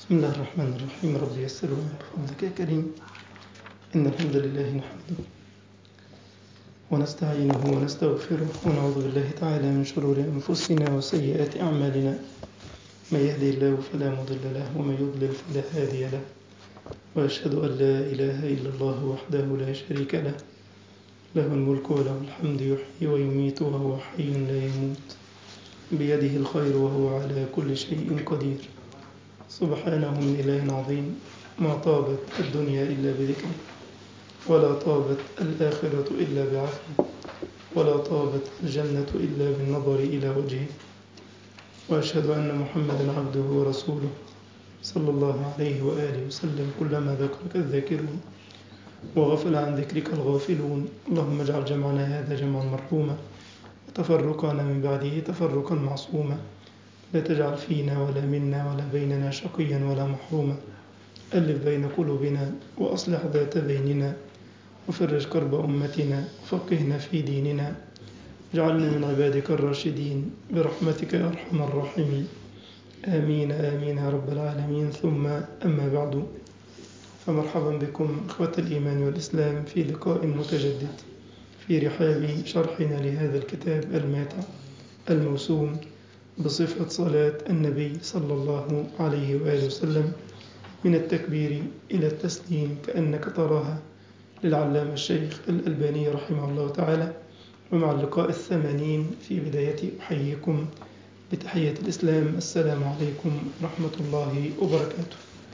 بسم الله الرحمن الرحيم رب يسر بفضلك يا كريم إن الحمد لله نحمده ونستعينه ونستغفره ونعوذ بالله تعالى من شرور أنفسنا وسيئات أعمالنا من يهدي الله فلا مضل له ومن يضلل فلا هادي له وأشهد أن لا إله إلا الله وحده لا شريك له له الملك وله الحمد يحيي ويميت وهو حي لا يموت بيده الخير وهو على كل شيء قدير سبحانه من إله عظيم ما طابت الدنيا إلا بذكره ولا طابت الآخرة إلا بعفوه ولا طابت الجنة إلا بالنظر إلى وجهه وأشهد أن محمدا عبده ورسوله صلى الله عليه وآله وسلم كلما ذكرك الذاكرون وغفل عن ذكرك الغافلون اللهم اجعل جمعنا هذا جمعا مرحوما وتفرقنا من بعده تفرقا معصوما لا تجعل فينا ولا منا ولا بيننا شقيا ولا محروما ألف بين قلوبنا وأصلح ذات بيننا وفرج كرب أمتنا وفقهنا في ديننا اجعلنا من عبادك الراشدين برحمتك يا أرحم الراحمين آمين آمين يا رب العالمين ثم أما بعد فمرحبا بكم إخوة الإيمان والإسلام في لقاء متجدد في رحاب شرحنا لهذا الكتاب الماتع الموسوم بصفة صلاة النبي صلى الله عليه وآله وسلم من التكبير إلى التسليم كأنك تراها للعلامة الشيخ الألباني رحمه الله تعالى ومع اللقاء الثمانين في بداية أحييكم بتحية الإسلام السلام عليكم ورحمة الله وبركاته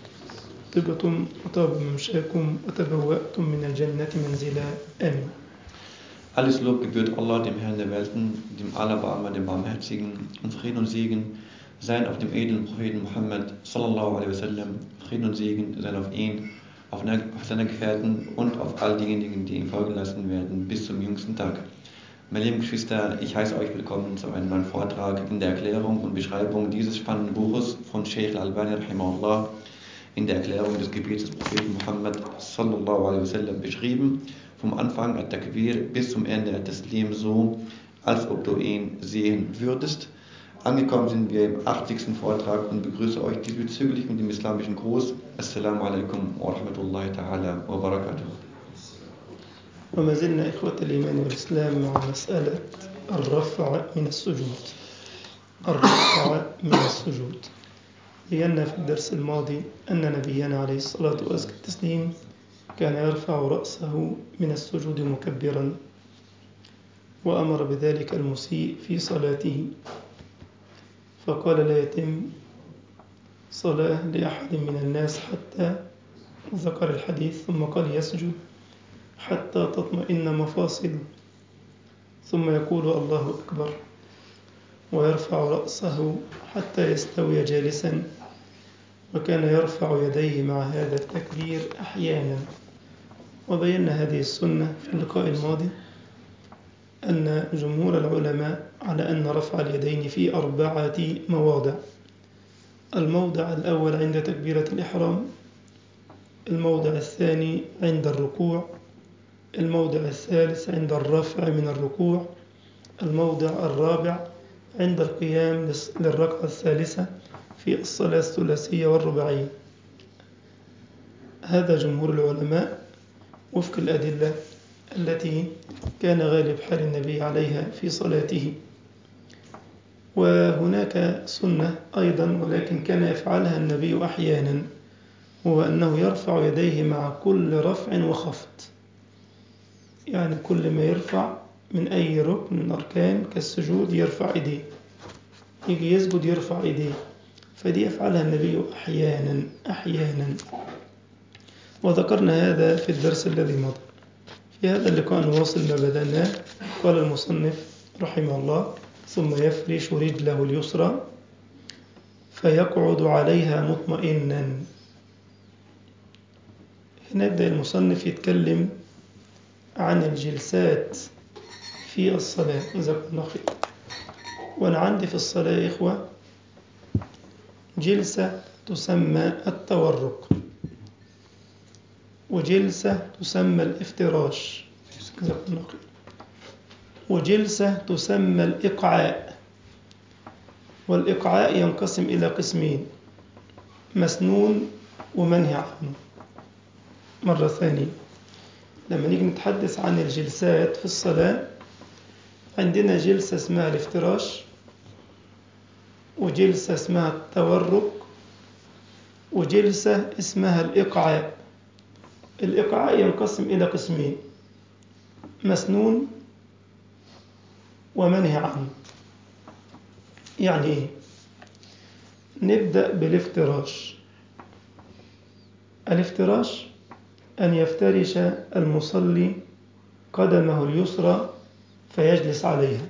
طبتم وطاب ممشاكم وتبوأتم من الجنة منزلا آمين Alles Lob gebührt Allah, dem Herrn der Welten, dem Allerbarmer, dem Barmherzigen, und Frieden und Segen seien auf dem edlen Propheten Muhammad sallallahu alaihi wasallam. Frieden und Segen seien auf ihn, auf seine Gefährten und auf all diejenigen, die ihm folgen lassen werden, bis zum jüngsten Tag. Meine lieben Geschwister, ich heiße euch willkommen zu einem neuen Vortrag in der Erklärung und Beschreibung dieses spannenden Buches von Sheikh Al-Albani rahimahullah in der Erklärung des Gebets des Propheten Muhammad sallallahu alaihi wasallam beschrieben, vom Anfang at-Takbir bis zum Ende at-Taslim so, als ob du ihn sehen würdest. Angekommen sind wir im 80. Vortrag und begrüße euch diesbezüglich mit dem islamischen Gruß. Assalamu alaikum wa rahmatullahi ta'ala wa barakatuh. وما زلنا إخوة الإيمان والإسلام مع مسألة الرفع من السجود الرفع من السجود بينا في الدرس الماضي أن نبينا عليه الصلاة والتسليم كان يرفع رأسه من السجود مكبرا وأمر بذلك المسيء في صلاته فقال لا يتم صلاة لأحد من الناس حتى ذكر الحديث ثم قال يسجد حتى تطمئن مفاصله ثم يقول الله أكبر ويرفع رأسه حتى يستوي جالسا وكان يرفع يديه مع هذا التكبير أحيانا وبينا هذه السنة في اللقاء الماضي أن جمهور العلماء على أن رفع اليدين في أربعة مواضع الموضع الأول عند تكبيرة الإحرام الموضع الثاني عند الركوع الموضع الثالث عند الرفع من الركوع الموضع الرابع عند القيام للركعة الثالثة في الصلاة الثلاثية والرباعية هذا جمهور العلماء وفق الأدلة التي كان غالب حال النبي عليها في صلاته وهناك سنة أيضا ولكن كان يفعلها النبي أحيانا هو أنه يرفع يديه مع كل رفع وخفض يعني كل ما يرفع من أي ركن من أركان كالسجود يرفع إيديه يجي يسجد يرفع إيديه فدي يفعلها النبي أحيانا أحيانا وذكرنا هذا في الدرس الذي مضى في هذا اللقاء نواصل ما بدأناه قال المصنف رحمه الله ثم يفرش رجله اليسرى فيقعد عليها مطمئنا هنا يبدأ المصنف يتكلم عن الجلسات في الصلاة جزاكم الله خير وأنا عندي في الصلاة يا إخوة جلسة تسمى التورك وجلسة تسمى الافتراش جزاكم الله خير وجلسة تسمى الإقعاء والإقعاء ينقسم إلى قسمين مسنون ومنهي عنه مرة ثانية لما نيجي نتحدث عن الجلسات في الصلاة عندنا جلسة اسمها الافتراش وجلسة اسمها التورك وجلسة اسمها الإقعاء الإقعاء ينقسم إلى قسمين مسنون ومنهي عنه يعني إيه؟ نبدأ بالافتراش الافتراش أن يفترش المصلي قدمه اليسرى فيجلس عليها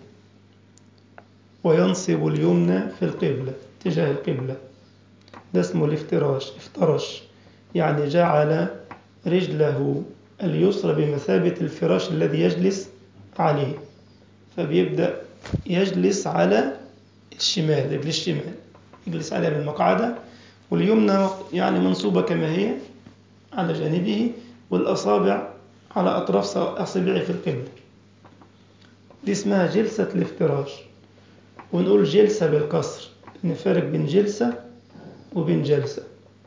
وينصب اليمنى في القبلة تجاه القبلة ده اسمه الافتراش افترش يعني جعل رجله اليسرى بمثابة الفراش الذي يجلس عليه فبيبدأ يجلس على الشمال رجل الشمال يجلس عليها بالمقعدة واليمنى يعني منصوبة كما هي على جانبه والأصابع على أطراف أصابعه في القبلة دي اسمها جلسة الافتراش ونقول جلسة بالكسر نفرق بين جلسة وبين جلسة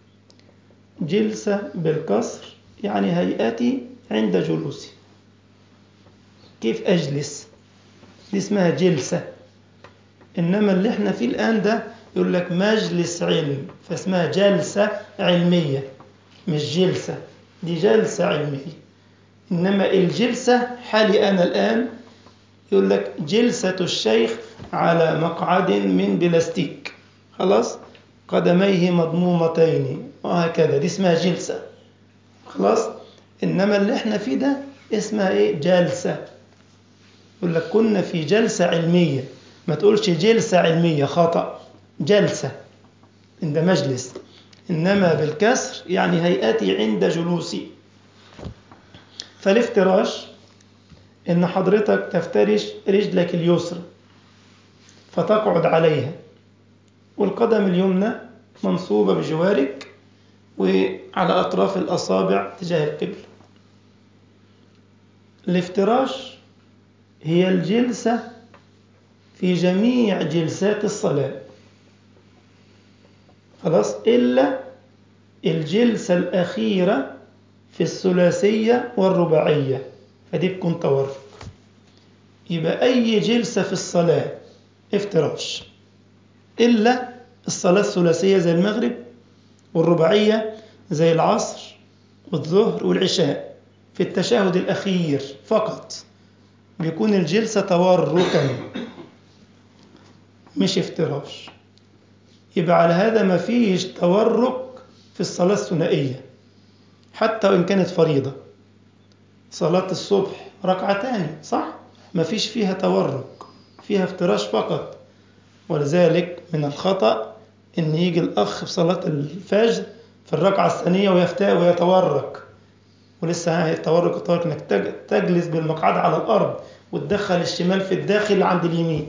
جلسة بالكسر يعني هيئتي عند جلوسي كيف أجلس دي اسمها جلسة إنما اللي احنا فيه الآن ده يقول لك مجلس علم فاسمها جلسة علمية مش جلسة دي جلسة علمية إنما الجلسة حالي أنا الآن يقول لك جلسة الشيخ على مقعد من بلاستيك خلاص قدميه مضمومتين وهكذا دي اسمها جلسة خلاص إنما اللي احنا فيه ده اسمها ايه جلسة يقول لك كنا في جلسة علمية ما تقولش جلسة علمية خطأ جلسة عند مجلس إنما بالكسر يعني هيئتي عند جلوسي فالافتراش إن حضرتك تفترش رجلك اليسرى فتقعد عليها والقدم اليمنى منصوبة بجوارك وعلى أطراف الأصابع تجاه القبلة الافتراش هي الجلسة في جميع جلسات الصلاة خلاص إلا الجلسة الأخيرة في الثلاثية والرباعية فدي بكون تورك يبقى أي جلسة في الصلاة افتراش إلا الصلاة الثلاثية زي المغرب والرباعية زي العصر والظهر والعشاء في التشهد الأخير فقط بيكون الجلسة توركا مش افتراش يبقى على هذا ما فيش تورك في الصلاة الثنائية حتى وإن كانت فريضة صلاة الصبح ركعتان صح؟ ما فيش فيها تورك فيها افتراش فقط ولذلك من الخطأ إن يجي الأخ في صلاة الفجر في الركعة الثانية ويفتاء ويتورك ولسه هاي التورك التورك إنك تجلس بالمقعد على الأرض وتدخل الشمال في الداخل عند اليمين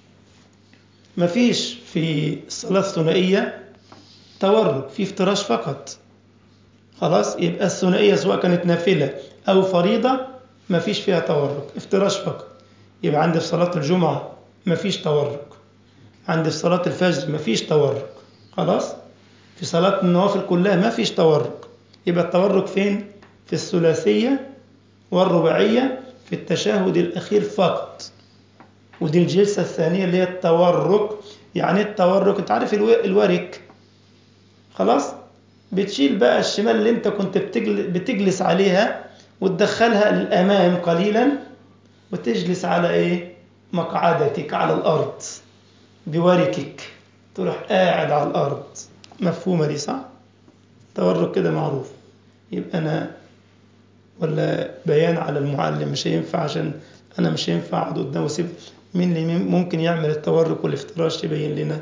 مفيش في الصلاة الثنائية تورك في افتراش فقط خلاص يبقى الثنائية سواء كانت نافلة أو فريضة مفيش فيها تورك افتراش فقط يبقى عندي في صلاة الجمعة مفيش تورك عندي في صلاة الفجر مفيش تورك خلاص في صلاة النوافل كلها مفيش تورك يبقى التورك فين في الثلاثية والرباعية في التشهد الأخير فقط ودي الجلسة الثانية اللي هي التورك يعني التورك انت عارف الورك خلاص بتشيل بقى الشمال اللي انت كنت بتجلس عليها وتدخلها للأمام قليلا وتجلس على ايه مقعدتك على الأرض بوركك تروح قاعد على الأرض مفهومة دي صح؟ تورك كده معروف يبقى أنا ولا بيان على المعلم مش هينفع عشان أنا مش هينفع أقعد قدامه وسيب مين اللي ممكن يعمل التورك والافتراش يبين لنا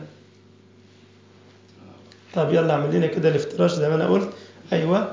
طب يلا اعمل لنا كده الافتراش زي ما أنا قلت أيوة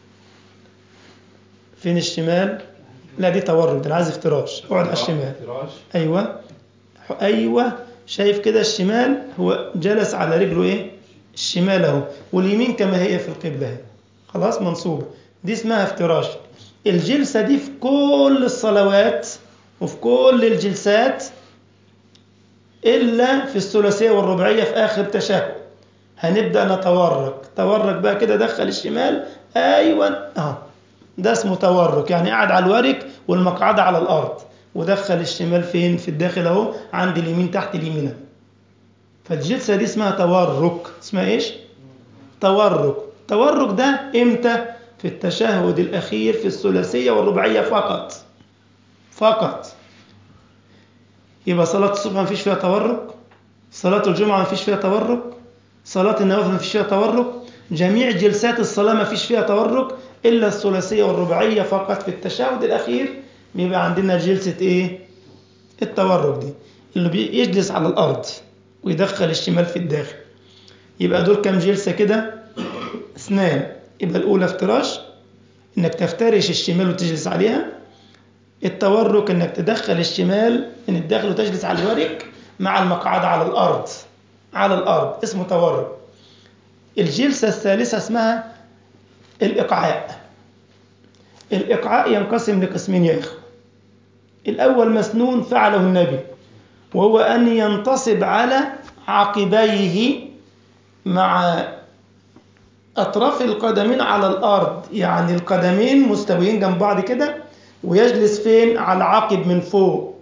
فين الشمال لا دي تورك ده أنا عايز افتراش اقعد على الشمال أيوة أيوة شايف كده الشمال هو جلس على رجله ايه الشمال اهو واليمين كما هي في القبلة خلاص منصوبة دي اسمها افتراش الجلسة دي في كل الصلوات وفي كل الجلسات إلا في الثلاثية والرباعية في آخر تشهد هنبدأ نتورك تورك بقى كده دخل الشمال أيوة أهو ده اسمه تورك يعني قاعد على الورك والمقعدة على الأرض ودخل الشمال فين في الداخل أهو عند اليمين تحت اليمين فالجلسة دي اسمها تورك اسمها إيش؟ تورك تورك ده إمتى؟ في التشهد الأخير في الثلاثية والرباعية فقط فقط يبقى صلاة الصبح ما فيش فيها تورك صلاة الجمعة ما فيش فيها تورك صلاة النوافل ما فيش فيها تورك جميع جلسات الصلاة ما فيش فيها تورك إلا الثلاثية والرباعية فقط في التشهد الأخير بيبقى عندنا جلسة إيه؟ التورك دي اللي بيجلس على الأرض ويدخل الشمال في الداخل يبقى دول كام جلسة كده؟ اثنان يبقى الأولى افتراش إنك تفترش الشمال وتجلس عليها التورك إنك تدخل الشمال من الداخل وتجلس على الورك مع المقعدة على الأرض على الأرض اسمه تورك الجلسة الثالثة اسمها الإقعاء الإقعاء ينقسم لقسمين يا إخوة الأول مسنون فعله النبي وهو أن ينتصب على عقبيه مع أطراف القدمين على الأرض يعني القدمين مستويين جنب بعض كده ويجلس فين على العقب من فوق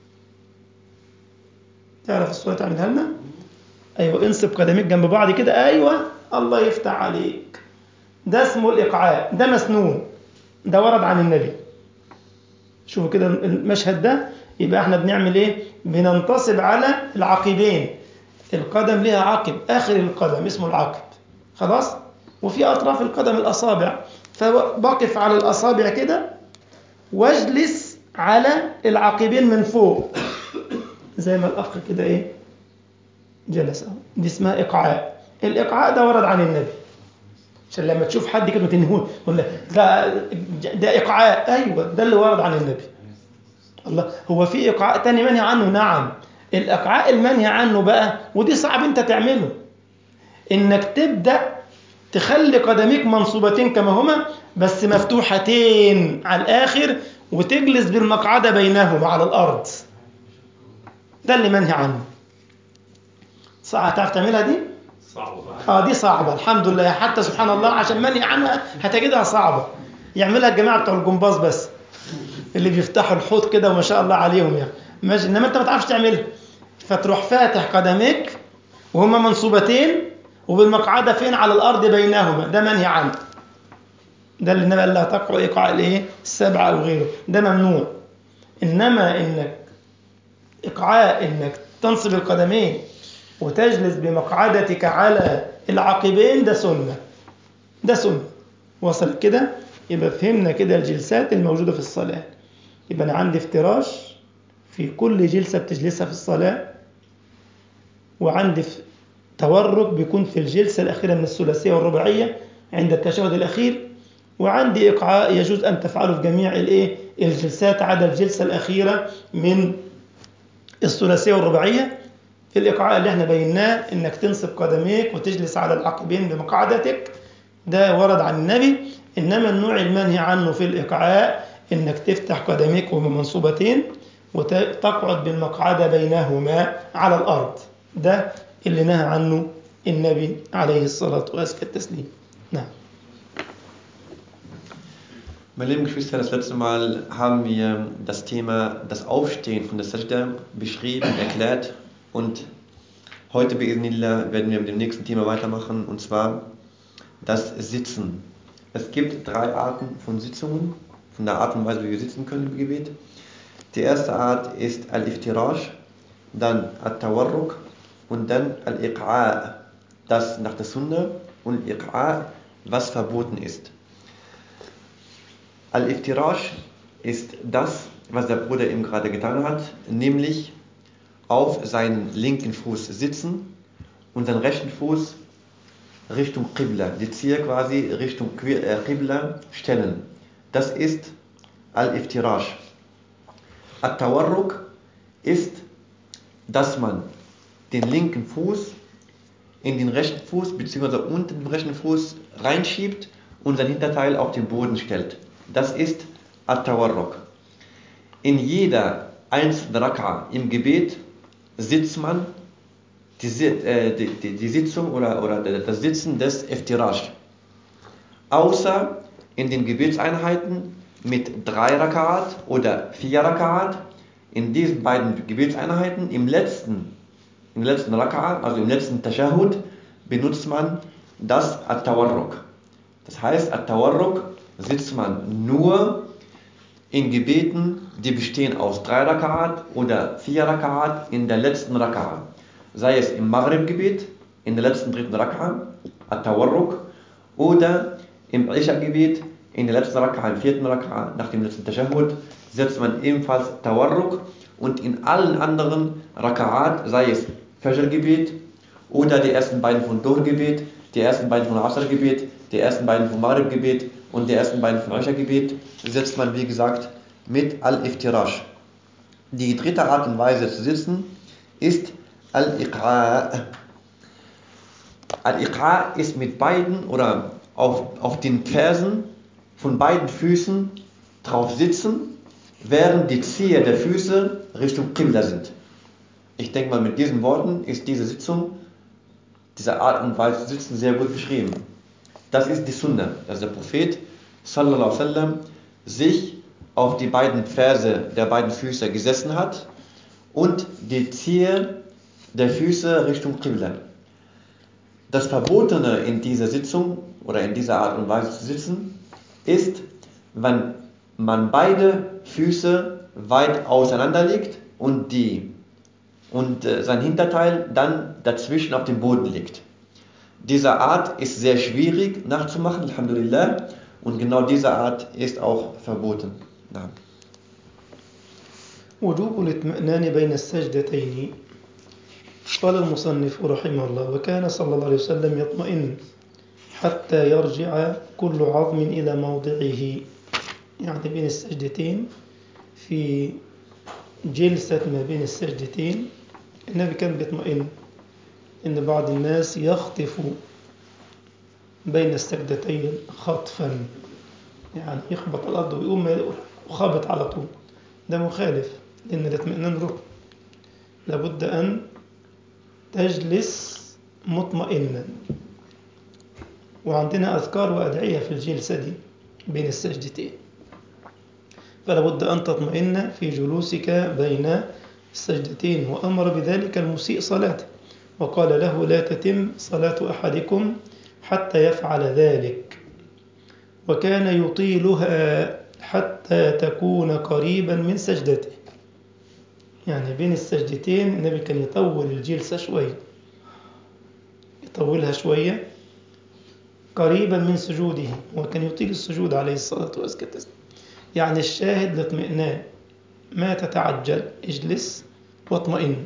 تعرف الصورة تعملها لنا أيوة انصب قدميك جنب بعض كده أيوة الله يفتح عليك ده اسمه الإقعاء ده مسنون ده ورد عن النبي شوفوا كده المشهد ده يبقى احنا بنعمل ايه بننتصب على العقبين القدم ليها عقب آخر القدم اسمه العقب خلاص وفي أطراف القدم الأصابع فبقف على الأصابع كده واجلس على العقبين من فوق زي ما الأخ كده إيه جلس أهو دي اسمها إقعاء الإقعاء ده ورد عن النبي عشان لما تشوف حد كده تنهون ولا ده ده إقعاء أيوه ده اللي ورد عن النبي الله هو في إقعاء تاني منهي عنه نعم الإقعاء المنهي عنه بقى ودي صعب أنت تعمله إنك تبدأ تخلي قدميك منصوبتين كما هما بس مفتوحتين على الآخر وتجلس بالمقعدة بينهما على الأرض ده اللي منهي عنه صعب تعرف تعملها دي؟ صعبة اه دي صعبة الحمد لله حتى سبحان الله عشان منهي عنها هتجدها صعبة يعملها الجماعة بتوع الجمباز بس اللي بيفتحوا الحوض كده وما شاء الله عليهم يعني ماشي انما انت ما تعرفش تعملها فتروح فاتح قدميك وهما منصوبتين وبالمقعدة فين على الأرض بينهما ده منهي عنه ده اللي النبي قال لا تقع إيقاع الإيه السبعة أو غيره ده ممنوع إنما إنك إقعاء إنك تنصب القدمين وتجلس بمقعدتك على العقبين ده سنة ده سنة وصل كده يبقى فهمنا كده الجلسات الموجودة في الصلاة يبقى أنا عندي افتراش في كل جلسة بتجلسها في الصلاة وعندي تورك بيكون في الجلسة الأخيرة من الثلاثية والرباعية عند التشهد الأخير وعندي إقعاء يجوز أن تفعله في جميع الإيه الجلسات عدا الجلسة الأخيرة من الثلاثية والرباعية الإقعاء اللي احنا بيناه إنك تنصب قدميك وتجلس على العقبين بمقعدتك ده ورد عن النبي إنما النوع المنهي عنه في الإقعاء إنك تفتح قدميك وهما منصوبتين وتقعد بالمقعدة بينهما على الأرض ده اللي نهى عنه النبي عليه الصلاة وأزكى التسليم نعم Meine lieben Geschwister, das letzte Mal haben wir das Thema das Aufstehen von der Sajda beschrieben, erklärt und heute bei Idnillah werden wir mit dem nächsten Thema weitermachen und zwar das Sitzen. Es gibt drei Arten von Sitzungen, von der Art und Weise, wie wir sitzen können im Gebet. Die erste Art ist Al-Iftirash, dann Al-Tawarruk und dann Al-Iqa' das nach der Sunna und Iqa' was verboten ist. Al-Iftirash ist das, was der Bruder eben gerade getan hat, nämlich auf seinen linken Fuß sitzen und seinen rechten Fuß Richtung Qibla, die Zier quasi Richtung Qibla stellen. Das ist Al-Iftirash. At-Tawarruk ist, dass man den linken Fuß in den rechten Fuß bzw. unter den rechten Fuß reinschiebt und sein Hinterteil auf den Boden stellt. Das ist At-Tawarruk. In jeder einzelnen Raka im Gebet sitzt man die, Si- äh, die, die, die Sitzung oder, oder das Sitzen des Iftirash. Außer in den Gebetseinheiten mit drei Rakat oder vier Rakat. In diesen beiden Gebetseinheiten, im letzten, im letzten Rakat, also im letzten Tashahud, benutzt man das At-Tawarruk. Das heißt, At-Tawarruk sitzt man nur in Gebeten, die bestehen aus drei Rakat oder vier Rakat in der letzten Rakat. Sei es im Maghrib-Gebet, in der letzten dritten Rakat, At-Tawarruk, oder im Isha-Gebet, in der letzten Rakat, im vierten Rakat, nach dem letzten Tashahud, setzt man ebenfalls Tawarruk und in allen anderen Rakat, sei es Fajr-Gebet oder die ersten beiden von Dhuhr-Gebet, die ersten beiden von Asr-Gebet, die ersten beiden von Maghrib-Gebet und die ersten beiden von Isha-Gebet, setzt man, wie gesagt, mit Al-Iftirash. Die dritte Art und Weise zu sitzen ist Al-Iqa. Al-Iqa ist mit beiden oder auf, auf den Fersen von beiden Füßen drauf sitzen, während die Zehe der Füße Richtung Qibla sind. Ich denke mal, mit diesen Worten ist diese Sitzung, diese Art und Weise zu sitzen, sehr gut beschrieben. Das ist die Sunna, dass der Prophet sallallahu alaihi wasallam sich auf die beiden Ferse der beiden Füße gesessen hat und die Zehe der Füße Richtung Qibla. Das Verbotene in dieser Sitzung oder in dieser Art und Weise zu sitzen ist, wenn man beide Füße weit auseinander legt und, die, und äh, sein Hinterteil dann dazwischen auf dem Boden liegt. Diese Art ist sehr schwierig nachzumachen, Alhamdulillah, und genau diese Art ist auch verboten. Ja. وجوب الاطمئنان بين السجدتين قال المصنف رحمه الله وكان صلى الله عليه وسلم يطمئن حتى يرجع كل عظم إلى موضعه يعني بين السجدتين في جلسة ما بين السجدتين النبي كان بيطمئن إن بعض الناس يخطف بين السجدتين خطفا يعني يخبط الأرض ويقوم وخابط على طول ده مخالف لأن الاطمئنان ركن لابد أن تجلس مطمئنا وعندنا أذكار وأدعية في الجلسة دي بين السجدتين فلا بد أن تطمئن في جلوسك بين السجدتين وأمر بذلك المسيء صلاته وقال له لا تتم صلاة أحدكم حتى يفعل ذلك وكان يطيلها حتى تكون قريبا من سجدته يعني بين السجدتين النبي كان يطول الجلسة شوية يطولها شوية قريبا من سجوده وكان يطيل السجود عليه الصلاة والسلام يعني الشاهد الاطمئنان ما تتعجل اجلس واطمئن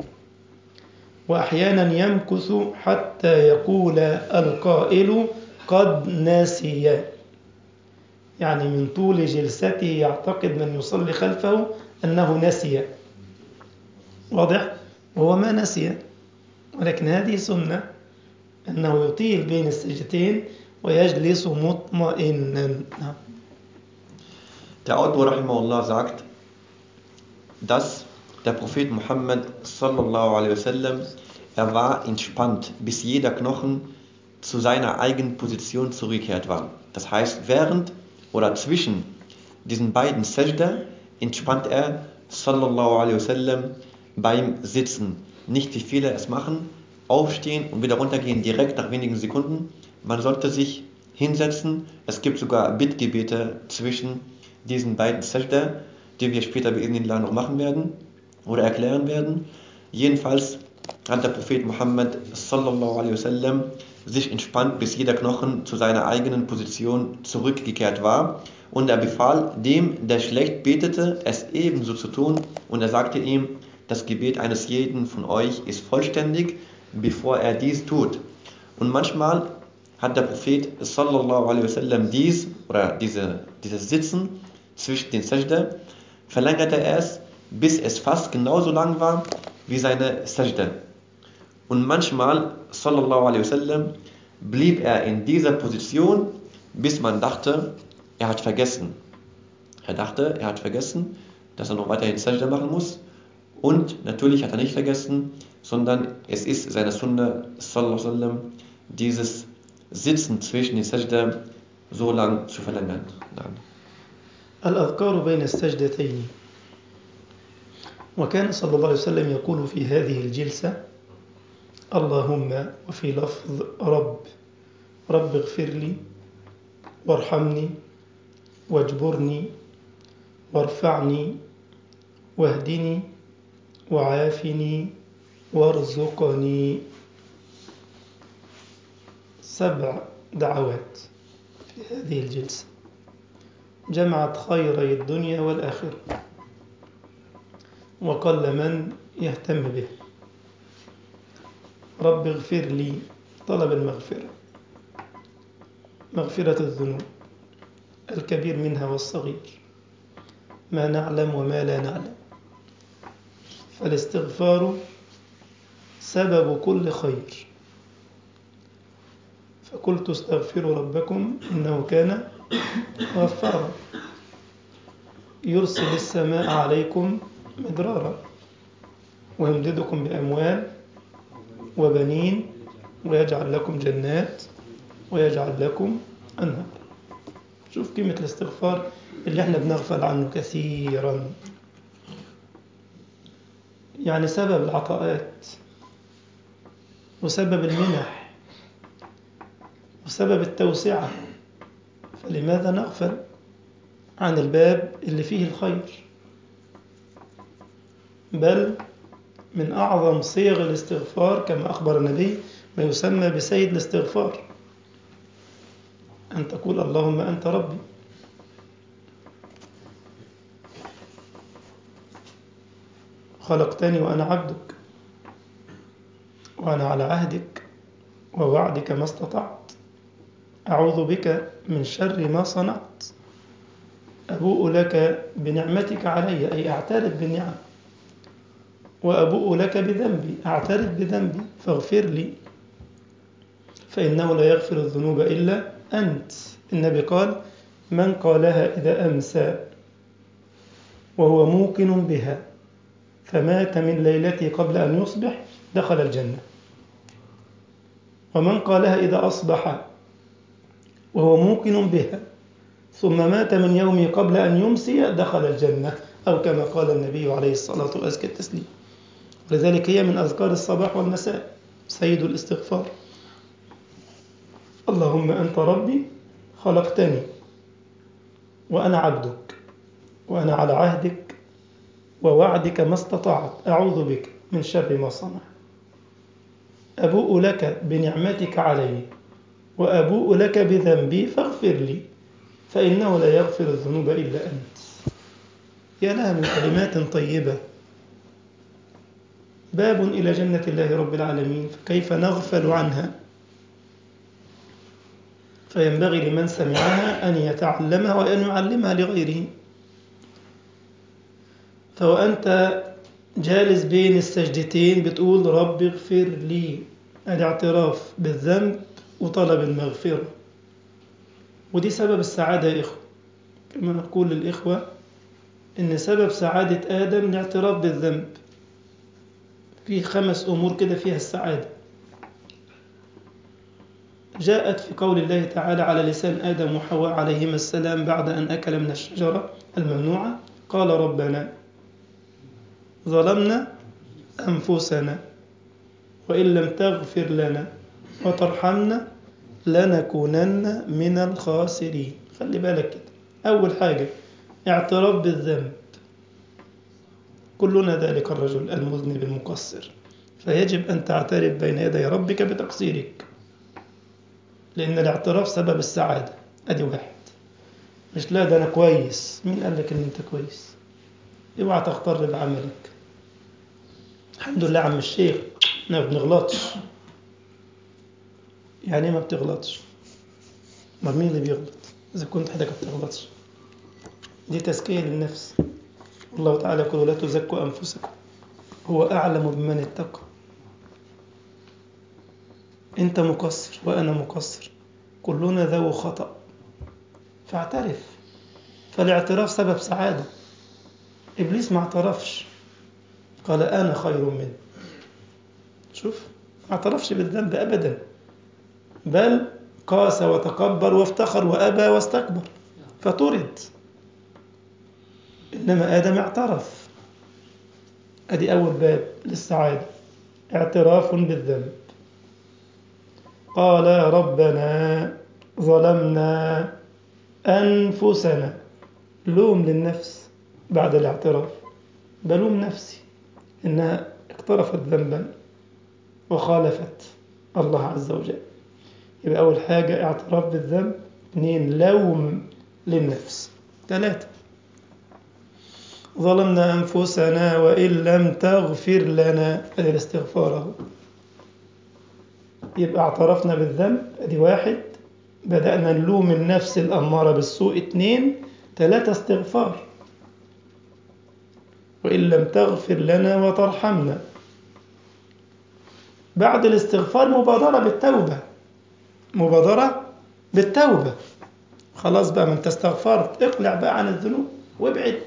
وأحيانا يمكث حتى يقول القائل قد نسي يعني من طول جلسته يعتقد من يصلي خلفه أنه نسي واضح؟ وهو ما نسي ولكن هذه سنة أنه يطيل بين السجدتين ويجلس مطمئنا نعم. Der Autor Rahimahullah sagt, dass der Prophet Muhammad sallallahu alaihi wasallam, er war entspannt, bis jeder Knochen zu seiner eigenen Position zurückkehrt war. Das heißt, während oder zwischen diesen beiden Sajda entspannt er sallallahu alaihi wasallam beim Sitzen. Nicht wie viele es machen, aufstehen und wieder runtergehen direkt nach wenigen Sekunden. Man sollte sich hinsetzen. Es gibt sogar Bittgebete zwischen diesen beiden Sajda, die wir später bei Ihnen noch machen werden oder erklären werden. Jedenfalls hat der Prophet Muhammad sallallahu alaihi wasallam sich entspannt, bis jeder Knochen zu seiner eigenen Position zurückgekehrt war. Und er befahl dem, der schlecht betete, es ebenso zu tun. Und er sagte ihm, das Gebet eines jeden von euch ist vollständig, bevor er dies tut. Und manchmal hat der Prophet sallallahu alaihi wasallam dies oder diese, dieses Sitzen zwischen den Sajda verlängerte er es, bis es fast genauso lang war wie seine Sajda. Und manchmal, sallallahu alaihi wasallam, blieb er in dieser Position, bis man dachte, er hat vergessen. Er dachte, er hat vergessen, dass er noch weiterhin Sajda machen muss. Und natürlich hat er nicht vergessen, sondern es ist seine Sunna, sallallahu alaihi wasallam, dieses Sitzen zwischen den Sajda so lang zu verlängern. Nein. الأذكار بين السجدتين وكان صلى الله عليه وسلم يقول في هذه الجلسة اللهم وفي لفظ رب رب اغفر لي وارحمني واجبرني وارفعني واهدني وعافني وارزقني سبع دعوات في هذه الجلسة جمعت خيري الدنيا والآخرة وقل من يهتم به رب اغفر لي طلب المغفرة مغفرة الذنوب الكبير منها والصغير ما نعلم وما لا نعلم فالاستغفار سبب كل خير فقلت استغفروا ربكم إنه كان غفارا يرسل السماء عليكم مدرارا ويمددكم بأموال وبنين ويجعل لكم جنات ويجعل لكم أنهار شوف قيمة الاستغفار اللي احنا بنغفل عنه كثيرا يعني سبب العطاءات وسبب المنح وسبب التوسعة فلماذا نغفل عن الباب اللي فيه الخير بل من أعظم صيغ الاستغفار كما أخبر النبي ما يسمى بسيد الاستغفار أن تقول اللهم أنت ربي خلقتني وأنا عبدك وأنا على عهدك ووعدك ما استطعت أعوذ بك من شر ما صنعت أبوء لك بنعمتك علي أي أعترف بالنعم وأبوء لك بذنبي أعترف بذنبي فاغفر لي فإنه لا يغفر الذنوب إلا أنت النبي قال من قالها إذا أمسى وهو موقن بها فمات من ليلته قبل أن يصبح دخل الجنة ومن قالها إذا أصبح وهو موقن بها ثم مات من يومه قبل أن يمسي دخل الجنة أو كما قال النبي عليه الصلاة وأزكى التسليم ولذلك هي من أذكار الصباح والمساء سيد الاستغفار اللهم أنت ربي خلقتني وأنا عبدك وأنا على عهدك ووعدك ما استطعت أعوذ بك من شر ما صنع أبوء لك بنعمتك علي وأبوء لك بذنبي فاغفر لي فإنه لا يغفر الذنوب إلا أنت يا لها من كلمات طيبة باب إلى جنة الله رب العالمين فكيف نغفل عنها فينبغي لمن سمعها أن يتعلمها وأن يعلمها لغيره فوأنت جالس بين السجدتين بتقول رب اغفر لي الاعتراف بالذنب وطلب المغفرة ودي سبب السعادة يا إخوة كما نقول للإخوة إن سبب سعادة آدم الاعتراف بالذنب في خمس أمور كده فيها السعادة جاءت في قول الله تعالى على لسان آدم وحواء عليهما السلام بعد أن أكل من الشجرة الممنوعة قال ربنا ظلمنا أنفسنا وإن لم تغفر لنا وترحمنا لنكونن من الخاسرين خلي بالك كده أول حاجة اعتراف بالذنب كلنا ذلك الرجل المذنب المقصر فيجب أن تعترف بين يدي ربك بتقصيرك لأن الاعتراف سبب السعادة أدي واحد مش لا ده أنا كويس مين قال لك إن أنت كويس اوعى تغتر بعملك الحمد لله عم الشيخ ما بنغلطش يعني ايه ما بتغلطش ما مين اللي بيغلط إذا كنت حضرتك ما بتغلطش دي تزكية للنفس الله تعالى يقول لا تزكوا أنفسكم هو أعلم بمن اتقى أنت مقصر وأنا مقصر كلنا ذو خطأ فاعترف فالاعتراف سبب سعادة إبليس ما اعترفش قال أنا خير منه شوف ما اعترفش بالذنب أبدا بل قاس وتكبر وافتخر وأبى واستكبر فطرد إنما آدم اعترف أدي أول باب للسعادة اعتراف بالذنب قال ربنا ظلمنا أنفسنا لوم للنفس بعد الاعتراف بلوم نفسي إنها اقترفت ذنبا وخالفت الله عز وجل يبقى أول حاجة اعتراف بالذنب اثنين لوم للنفس ثلاثة ظلمنا أنفسنا وإن لم تغفر لنا هذا الاستغفار أهو يبقى اعترفنا بالذنب ادي واحد بدأنا نلوم النفس الأمارة بالسوء اثنين ثلاثة استغفار وإن لم تغفر لنا وترحمنا بعد الاستغفار مبادرة بالتوبة مبادرة بالتوبة خلاص بقى ما انت استغفرت اقلع بقى عن الذنوب وابعد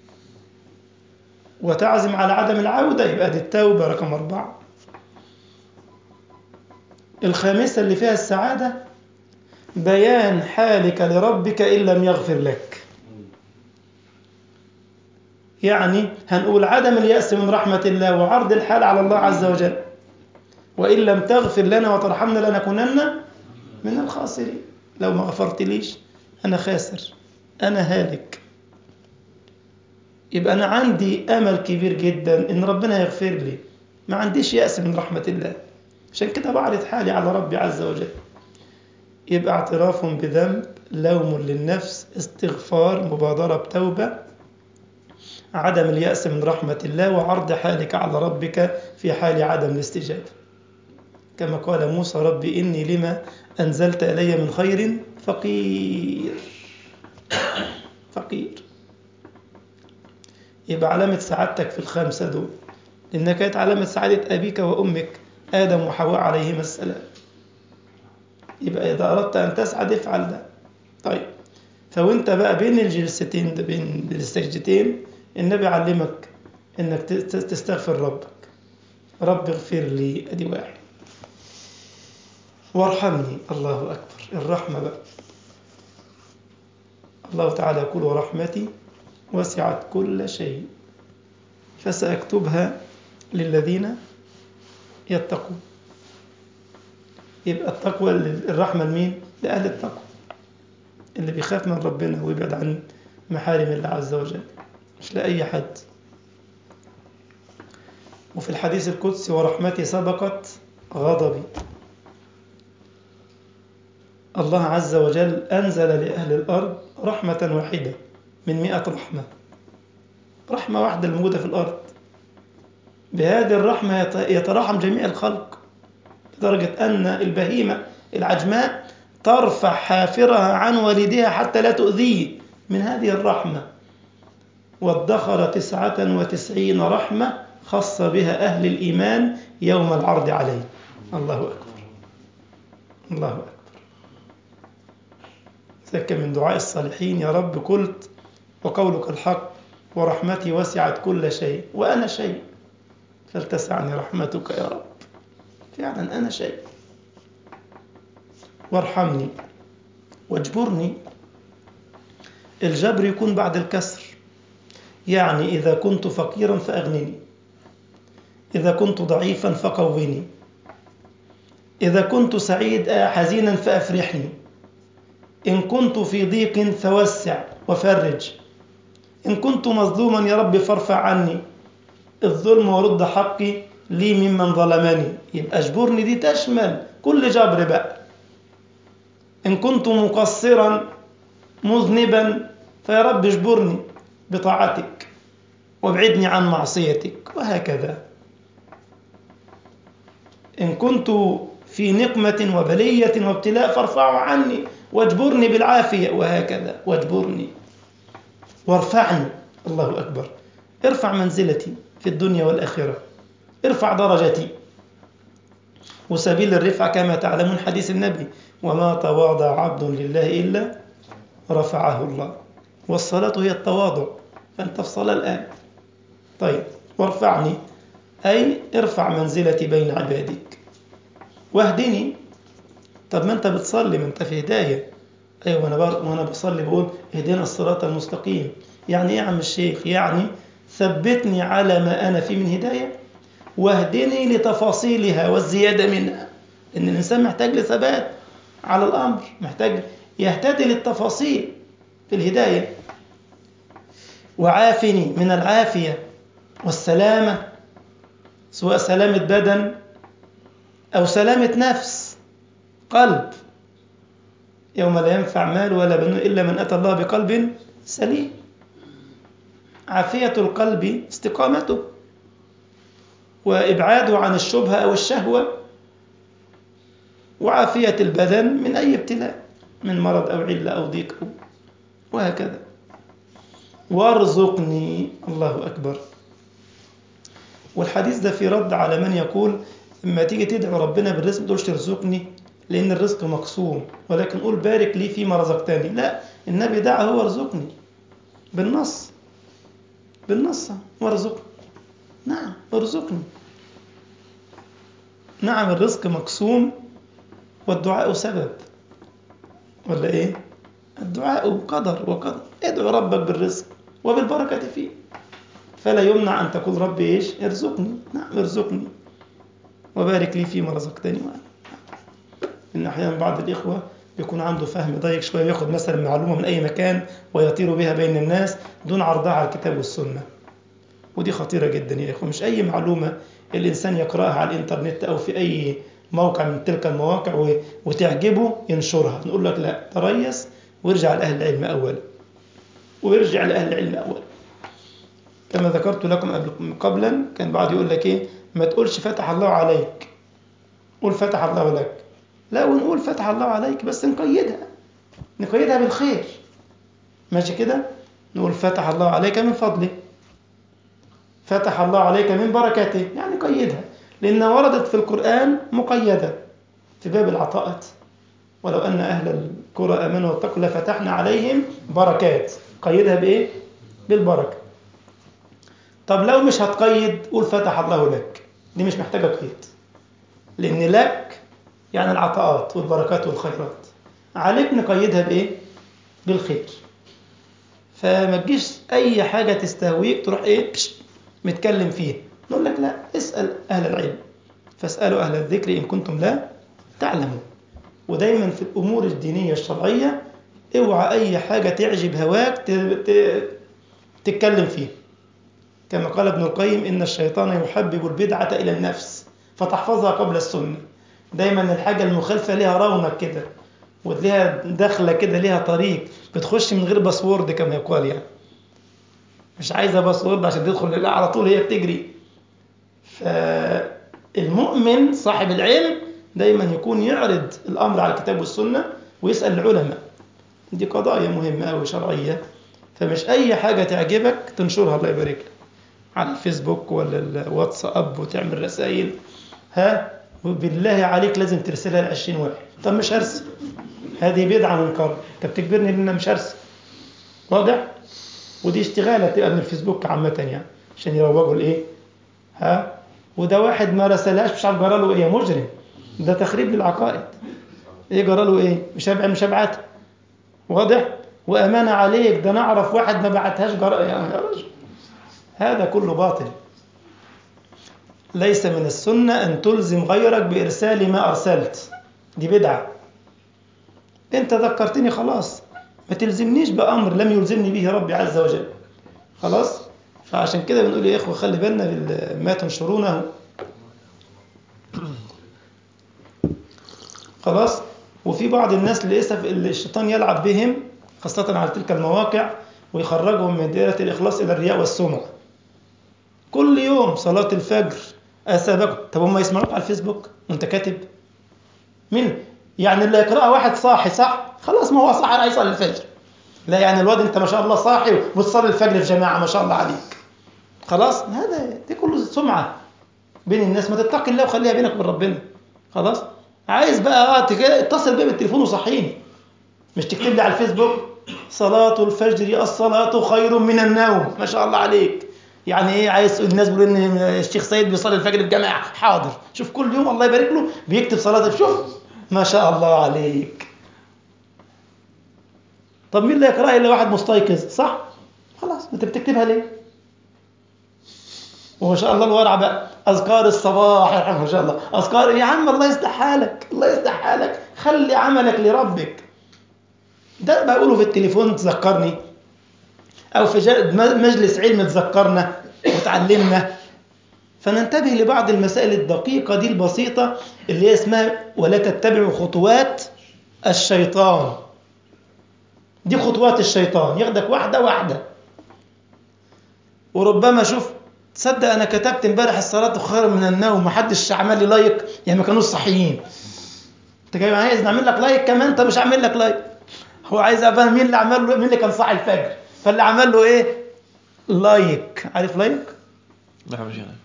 وتعزم على عدم العودة يبقى دي التوبة رقم أربعة الخامسة اللي فيها السعادة بيان حالك لربك إن لم يغفر لك يعني هنقول عدم اليأس من رحمة الله وعرض الحال على الله عز وجل وإن لم تغفر لنا وترحمنا لنكونن من الخاسرين لو ما غفرت ليش أنا خاسر أنا هالك يبقى أنا عندي أمل كبير جدا إن ربنا يغفر لي ما عنديش يأس من رحمة الله عشان كده بعرض حالي على ربي عز وجل يبقى اعتراف بذنب لوم للنفس استغفار مبادرة بتوبة عدم اليأس من رحمة الله وعرض حالك على ربك في حال عدم الاستجابة كما قال موسى ربي إني لما أنزلت إلي من خير فقير فقير يبقى علامة سعادتك في الخمسة دول لأنها كانت علامة سعادة أبيك وأمك آدم وحواء عليهما السلام يبقى إذا أردت أن تسعد افعل ده طيب فوانت بقى بين الجلستين ده بين السجدتين النبي علمك انك تستغفر ربك رب اغفر لي ادي واحد وارحمني الله اكبر الرحمه بقى الله تعالى يقول ورحمتي وسعت كل شيء فساكتبها للذين يتقون يبقى التقوى الرحمه لمين لاهل التقوى اللي بيخاف من ربنا ويبعد عن محارم الله عز وجل مش لأي حد وفي الحديث القدسي ورحمتي سبقت غضبي الله عز وجل أنزل لأهل الأرض رحمة واحدة من مئة رحمة رحمة واحدة الموجودة في الأرض بهذه الرحمة يتراحم جميع الخلق لدرجة أن البهيمة العجماء ترفع حافرها عن والدها حتى لا تؤذيه من هذه الرحمة وادخر تسعة وتسعين رحمة خص بها أهل الإيمان يوم العرض عليه الله أكبر الله أكبر ذلك من دعاء الصالحين يا رب قلت وقولك الحق ورحمتي وسعت كل شيء وأنا شيء فلتسعني رحمتك يا رب فعلا أنا شيء وارحمني واجبرني الجبر يكون بعد الكسر يعني إذا كنت فقيرا فأغنني إذا كنت ضعيفا فقوني إذا كنت سعيد حزينا فأفرحني إن كنت في ضيق فوسع وفرج إن كنت مظلوما يا رب فارفع عني الظلم ورد حقي لي ممن ظلمني يبقى اجبرني دي تشمل كل جبر بقى إن كنت مقصرا مذنبا فيا رب اجبرني بطاعتك وابعدني عن معصيتك وهكذا إن كنت في نقمة وبلية وابتلاء فارفعه عني واجبرني بالعافية وهكذا واجبرني وارفعني الله أكبر ارفع منزلتي في الدنيا والآخرة ارفع درجتي وسبيل الرفعة كما تعلمون حديث النبي وما تواضع عبد لله إلا رفعه الله والصلاة هي التواضع فأنت في صلاة الآن طيب وارفعني أي ارفع منزلتي بين عبادك واهدني طب ما أنت بتصلي ما أنت في هداية أيوة وأنا بر... وأنا بصلي بقول اهدنا الصراط المستقيم يعني إيه يا عم الشيخ يعني ثبتني على ما أنا فيه من هداية واهدني لتفاصيلها والزيادة منها إن الإنسان محتاج لثبات على الأمر محتاج يهتدي للتفاصيل في الهداية وعافني من العافية والسلامة سواء سلامة بدن أو سلامة نفس قلب يوم لا ينفع مال ولا بنون إلا من أتى الله بقلب سليم عافية القلب استقامته وإبعاده عن الشبهة أو الشهوة وعافية البدن من أي ابتلاء من مرض أو علة أو ضيق أو وهكذا وارزقني الله أكبر والحديث ده في رد على من يقول لما تيجي تدعو ربنا بالرزق ما تقولش ترزقني لأن الرزق مقسوم ولكن قول بارك لي فيما رزقتني لا النبي دعا هو ارزقني بالنص بالنص وارزقني نعم ارزقني نعم الرزق مقسوم والدعاء سبب ولا ايه الدعاء قدر وقدر ادعو ربك بالرزق وبالبركة فيه فلا يمنع أن تقول ربي إيش ارزقني نعم ارزقني وبارك لي فيما رزقتني إن أحيانا بعض الإخوة بيكون عنده فهم ضيق شوية ياخد مثلا معلومة من أي مكان ويطير بها بين الناس دون عرضها على الكتاب والسنة ودي خطيرة جدا يا إخوة مش أي معلومة الإنسان يقرأها على الإنترنت أو في أي موقع من تلك المواقع وتعجبه ينشرها نقول لك لا تريث وارجع لأهل العلم أولا ويرجع لأهل العلم أولا كما ذكرت لكم قبلا كان بعض يقول لك إيه ما تقولش فتح الله عليك قول فتح الله لك لا ونقول فتح الله عليك بس نقيدها نقيدها بالخير ماشي كده نقول فتح الله عليك من فضله فتح الله عليك من بركاته يعني قيدها لأنها وردت في القرآن مقيدة في باب العطاءات ولو أن أهل القرى آمنوا واتقوا لفتحنا عليهم بركات قيدها بإيه؟ بالبركة طب لو مش هتقيد قول فتح الله لك دي مش محتاجة قيد لأن لك يعني العطاءات والبركات والخيرات عليك نقيدها بإيه؟ بالخير فما تجيش أي حاجة تستهويك تروح إيه؟ بش متكلم فيها نقول لك لا اسأل أهل العلم فاسألوا أهل الذكر إن كنتم لا تعلمون ودايما في الأمور الدينية الشرعية اوعى أي حاجة تعجب هواك تتكلم فيها كما قال ابن القيم إن الشيطان يحبب البدعة إلى النفس فتحفظها قبل السنة دايما الحاجة المخالفة لها رونق كده وليها دخلة كده ليها طريق بتخش من غير باسورد كما يقال يعني مش عايزة باسورد عشان تدخل على طول هي بتجري فالمؤمن صاحب العلم دايما يكون يعرض الأمر على الكتاب والسنة ويسأل العلماء دي قضايا مهمة أو شرعية فمش أي حاجة تعجبك تنشرها الله يبارك لك على الفيسبوك ولا الواتساب وتعمل رسائل ها وبالله عليك لازم ترسلها ل 20 واحد طب مش هرسل هذه بدعة منكرة انت بتجبرني ان انا مش هرسل واضح ودي اشتغالة تبقى من الفيسبوك عامة يعني عشان يروجوا الايه ها وده واحد ما رسلهاش مش عارف جرى له ايه مجرم ده تخريب للعقائد ايه جرى له ايه مش هبع مش هبعتها واضح وامانه عليك ده نعرف واحد ما بعتهاش جرى يا رجل هذا كله باطل ليس من السنة أن تلزم غيرك بإرسال ما أرسلت دي بدعة أنت ذكرتني خلاص ما تلزمنيش بأمر لم يلزمني به ربي عز وجل خلاص فعشان كده بنقول يا إخوة خلي بالنا ما تنشرونه خلاص وفي بعض الناس للأسف الشيطان يلعب بهم خاصة على تلك المواقع ويخرجهم من دائرة الإخلاص إلى الرياء والسمعة كل يوم صلاة الفجر أسابقكم طب هم يسمعوك على الفيسبوك وأنت كاتب مين يعني اللي يقرأها واحد صاحي صح خلاص ما هو صاحي راح يصلي الفجر لا يعني الواد أنت ما شاء الله صاحي وتصلي الفجر في جماعة ما شاء الله عليك خلاص هذا دي كله سمعة بين الناس ما تتقي الله وخليها بينك وبين ربنا خلاص عايز بقى اه اتصل بيا بالتليفون وصحيني مش تكتب لي على الفيسبوك صلاة الفجر الصلاة خير من النوم ما شاء الله عليك يعني ايه عايز الناس بيقولوا ان الشيخ سيد بيصلي الفجر في جامع حاضر شوف كل يوم الله يبارك له بيكتب صلاه شوف ما شاء الله عليك طب مين اللي يقرأ الا واحد مستيقظ صح خلاص انت بتكتبها ليه وما شاء الله الورع بقى اذكار الصباح ما شاء الله اذكار يا عم الله يصلح حالك الله يصلح حالك خلي عملك لربك ده بقوله في التليفون تذكرني او في جا- مجلس علم تذكرنا وتعلمنا فننتبه لبعض المسائل الدقيقة دي البسيطة اللي هي اسمها ولا تتبعوا خطوات الشيطان دي خطوات الشيطان ياخدك واحدة واحدة وربما شوف تصدق انا كتبت امبارح الصلاة خير من النوم محدش عمل لي لايك يعني ما كانوش صحيين انت جاي عايز نعمل لك لايك كمان انت مش عامل لك لايك هو عايز افهم مين اللي عمل له مين اللي كان صاحي الفجر فاللي عمل له ايه لايك عارف لايك لا مش أنا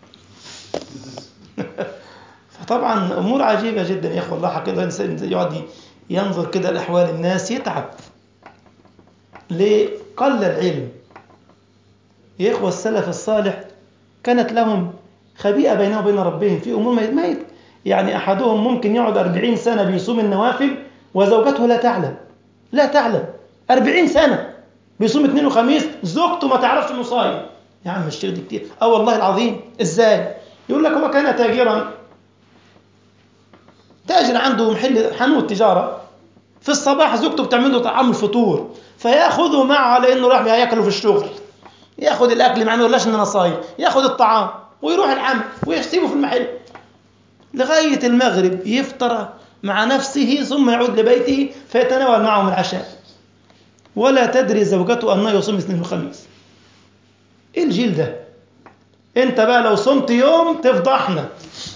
فطبعا امور عجيبه جدا يا اخوه الله حقيقه الانسان يقعد ينظر كده لاحوال الناس يتعب ليه قل العلم يا اخوه السلف الصالح كانت لهم خبيئه بينهم وبين ربهم في امور ما ما يت- يعني احدهم ممكن يقعد أربعين سنه بيصوم النوافل وزوجته لا تعلم لا تعلم أربعين سنه بيصوم اثنين وخميس زوجته ما تعرفش انه صايم يا عم الشيخ دي كتير اه والله العظيم ازاي يقول لك هو كان تاجرا تاجر عنده محل حانوت تجارة في الصباح زوجته بتعمل له طعام الفطور فياخذه معه على انه راح ياكله في الشغل ياخذ الاكل معه ما يقولش ان انا صايم ياخذ الطعام ويروح العمل ويسيبه في المحل لغاية المغرب يفطر مع نفسه ثم يعود لبيته فيتناول معهم العشاء ولا تدري زوجته أنه يصوم اثنين وخميس ايه الجيل ده انت بقى لو صمت يوم تفضحنا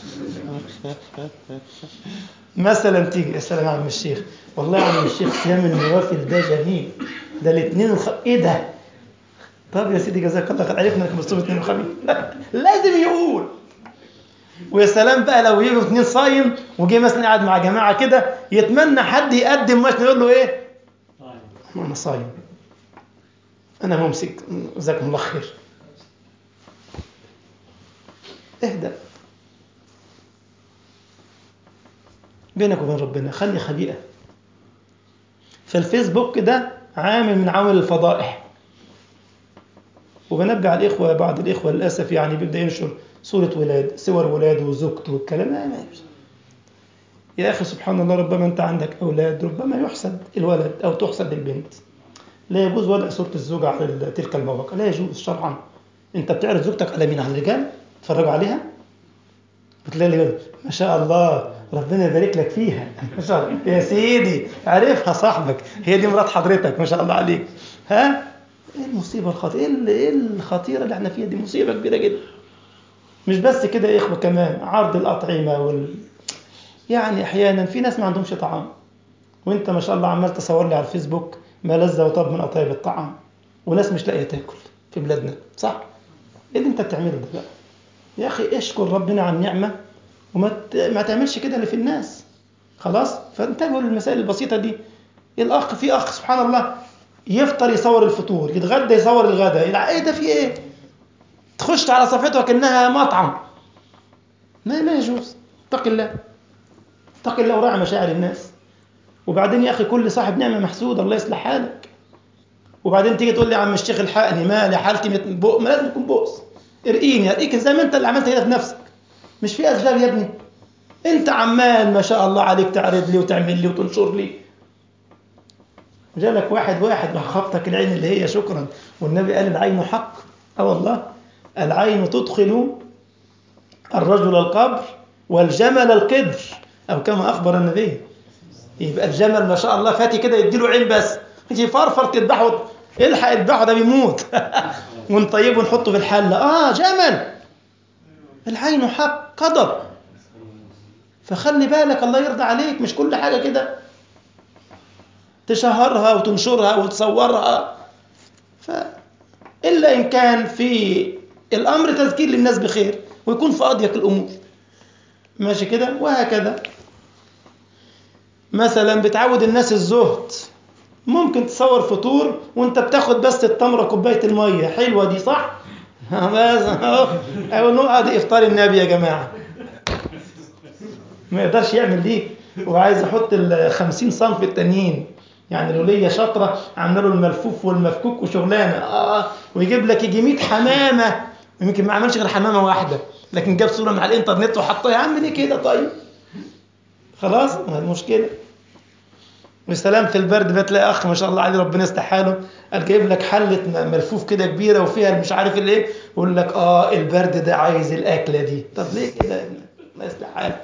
مثلا تيجي يا سلام يا عم الشيخ والله يا عم الشيخ صيام النوافل ده جميل ده الاثنين الخ... ايه ده طب يا سيدي جزاك الله خير عرفنا انك بتصوم اثنين وخميس لازم يقول ويا سلام بقى لو يجوا اثنين صايم وجه مثلا قاعد مع جماعه كده يتمنى حد يقدم مثلا يقول له ايه انا صايم انا ممسك جزاكم الله خير اهدأ بينك وبين ربنا خلي خبيئة فالفيسبوك ده عامل من عوامل الفضائح وبنبه على الإخوة بعض الإخوة للأسف يعني بيبدأ ينشر صورة ولاد صور ولاده وزوجته والكلام ده ما يمشي. يا أخي سبحان الله ربما أنت عندك أولاد ربما يحسد الولد أو تحسد البنت لا يجوز وضع صورة الزوجة على تلك المواقع لا يجوز شرعا أنت بتعرض زوجتك على مين على الرجال تتفرجوا عليها بتلاقي اللي يقول ما شاء الله ربنا يبارك لك فيها ما شاء الله يا سيدي عرفها صاحبك هي دي مرات حضرتك ما شاء الله عليك ها ايه المصيبه الخطيره ايه ال- ايه الخطيره اللي احنا فيها دي مصيبه كبيره جدا مش بس كده يا اخوه كمان عرض الاطعمه وال يعني احيانا في ناس ما عندهمش طعام وانت ما شاء الله عمال تصور لي على الفيسبوك ما لذ وطاب من اطيب الطعام وناس مش لاقيه تاكل في بلادنا صح ايه اللي انت بتعمله ده بقى يا اخي اشكر ربنا على النعمه وما ت- ما تعملش كده اللي في الناس خلاص فانتبهوا للمسائل البسيطه دي الاخ في اخ سبحان الله يفطر يصور الفطور يتغدى يصور الغداء يلع- ايه ده في ايه تخش على صفحته كانها مطعم ما لا يجوز اتق الله اتق الله وراعي مشاعر الناس وبعدين يا اخي كل صاحب نعمه محسود الله يصلح حالك وبعدين تيجي تقول لي يا عم الشيخ الحقني مالي حالتي مت- بؤ- ما لازم يكون بؤس ارقيني ارقيك زي ما انت اللي عملت كده في نفسك مش في اسباب يا ابني انت عمال ما شاء الله عليك تعرض لي وتعمل لي وتنشر لي جالك واحد واحد راح خبطك العين اللي هي شكرا والنبي قال العين حق اه والله العين تدخل الرجل القبر والجمل القدر او كما اخبر النبي يبقى الجمل ما شاء الله فاتي كده يديله عين بس يجي فرفر تذبحه الحق اذبحه ده بيموت ونطيبه ونحطه في الحله اه جمل العين حق قدر فخلي بالك الله يرضى عليك مش كل حاجه كده تشهرها وتنشرها وتصورها ف الا ان كان في الامر تذكير للناس بخير ويكون في اضيق الامور ماشي كده وهكذا مثلا بتعود الناس الزهد ممكن تصور فطور وانت بتاخد بس التمره كوبايه الميه حلوه دي صح بس اهو اقول لهم ادي افطار النبي يا جماعه ما يقدرش يعمل دي وعايز يحط ال 50 صنف التانيين يعني الولية شاطرة عامله له الملفوف والمفكوك وشغلانة اه ويجيب لك يجي 100 حمامة يمكن ما عملش غير حمامة واحدة لكن جاب صورة من على الانترنت وحطها يا عم ليه كده طيب خلاص ما المشكلة وسلام في البرد بتلاقي اخ ما شاء الله عليه ربنا يصلح حاله قال جايب لك حله ملفوف كده كبيره وفيها مش عارف الايه يقول لك اه البرد ده عايز الاكله دي طب ليه كده يا ابني؟ الله يصلح حالك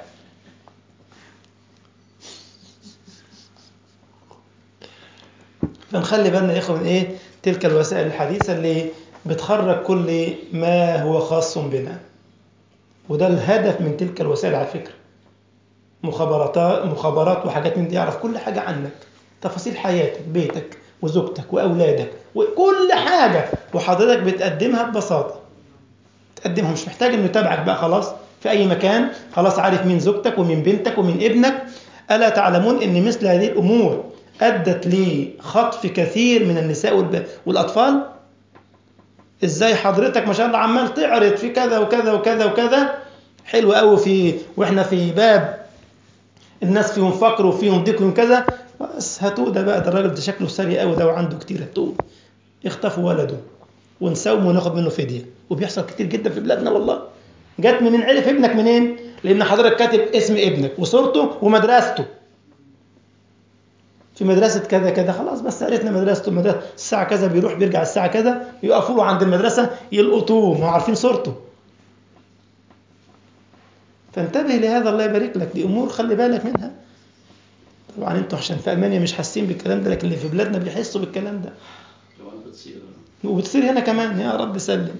فنخلي بالنا يا اخوان من ايه تلك الوسائل الحديثه اللي بتخرج كل ما هو خاص بنا وده الهدف من تلك الوسائل على فكره مخابرات مخابرات وحاجات من دي يعرف كل حاجه عنك تفاصيل حياتك بيتك وزوجتك واولادك وكل حاجه وحضرتك بتقدمها ببساطه تقدمها مش محتاج انه يتابعك بقى خلاص في اي مكان خلاص عارف مين زوجتك ومين بنتك ومين ابنك الا تعلمون ان مثل هذه الامور ادت لخطف كثير من النساء والب- والاطفال ازاي حضرتك ما شاء الله عمال تعرض في كذا وكذا وكذا وكذا حلو قوي في واحنا في باب الناس فيهم فقر وفيهم ضيق وفيهم كذا بس هاتوه ده بقى ده الراجل ده شكله سري قوي ده وعنده كتير هاتوه يخطفوا ولده ونساومه وناخد منه فديه وبيحصل كتير جدا في بلادنا والله جت منين عرف ابنك منين لان حضرتك كاتب اسم ابنك وصورته ومدرسته في مدرسة كذا كذا خلاص بس عرفنا مدرسته مدرسة الساعة كذا بيروح بيرجع الساعة كذا يقفوا له عند المدرسة يلقطوه ما هو عارفين صورته فانتبه لهذا الله يبارك لك دي امور خلي بالك منها طبعا انتوا عشان في المانيا مش حاسين بالكلام ده لكن اللي في بلادنا بيحسوا بالكلام ده وبتصير هنا كمان يا رب سلم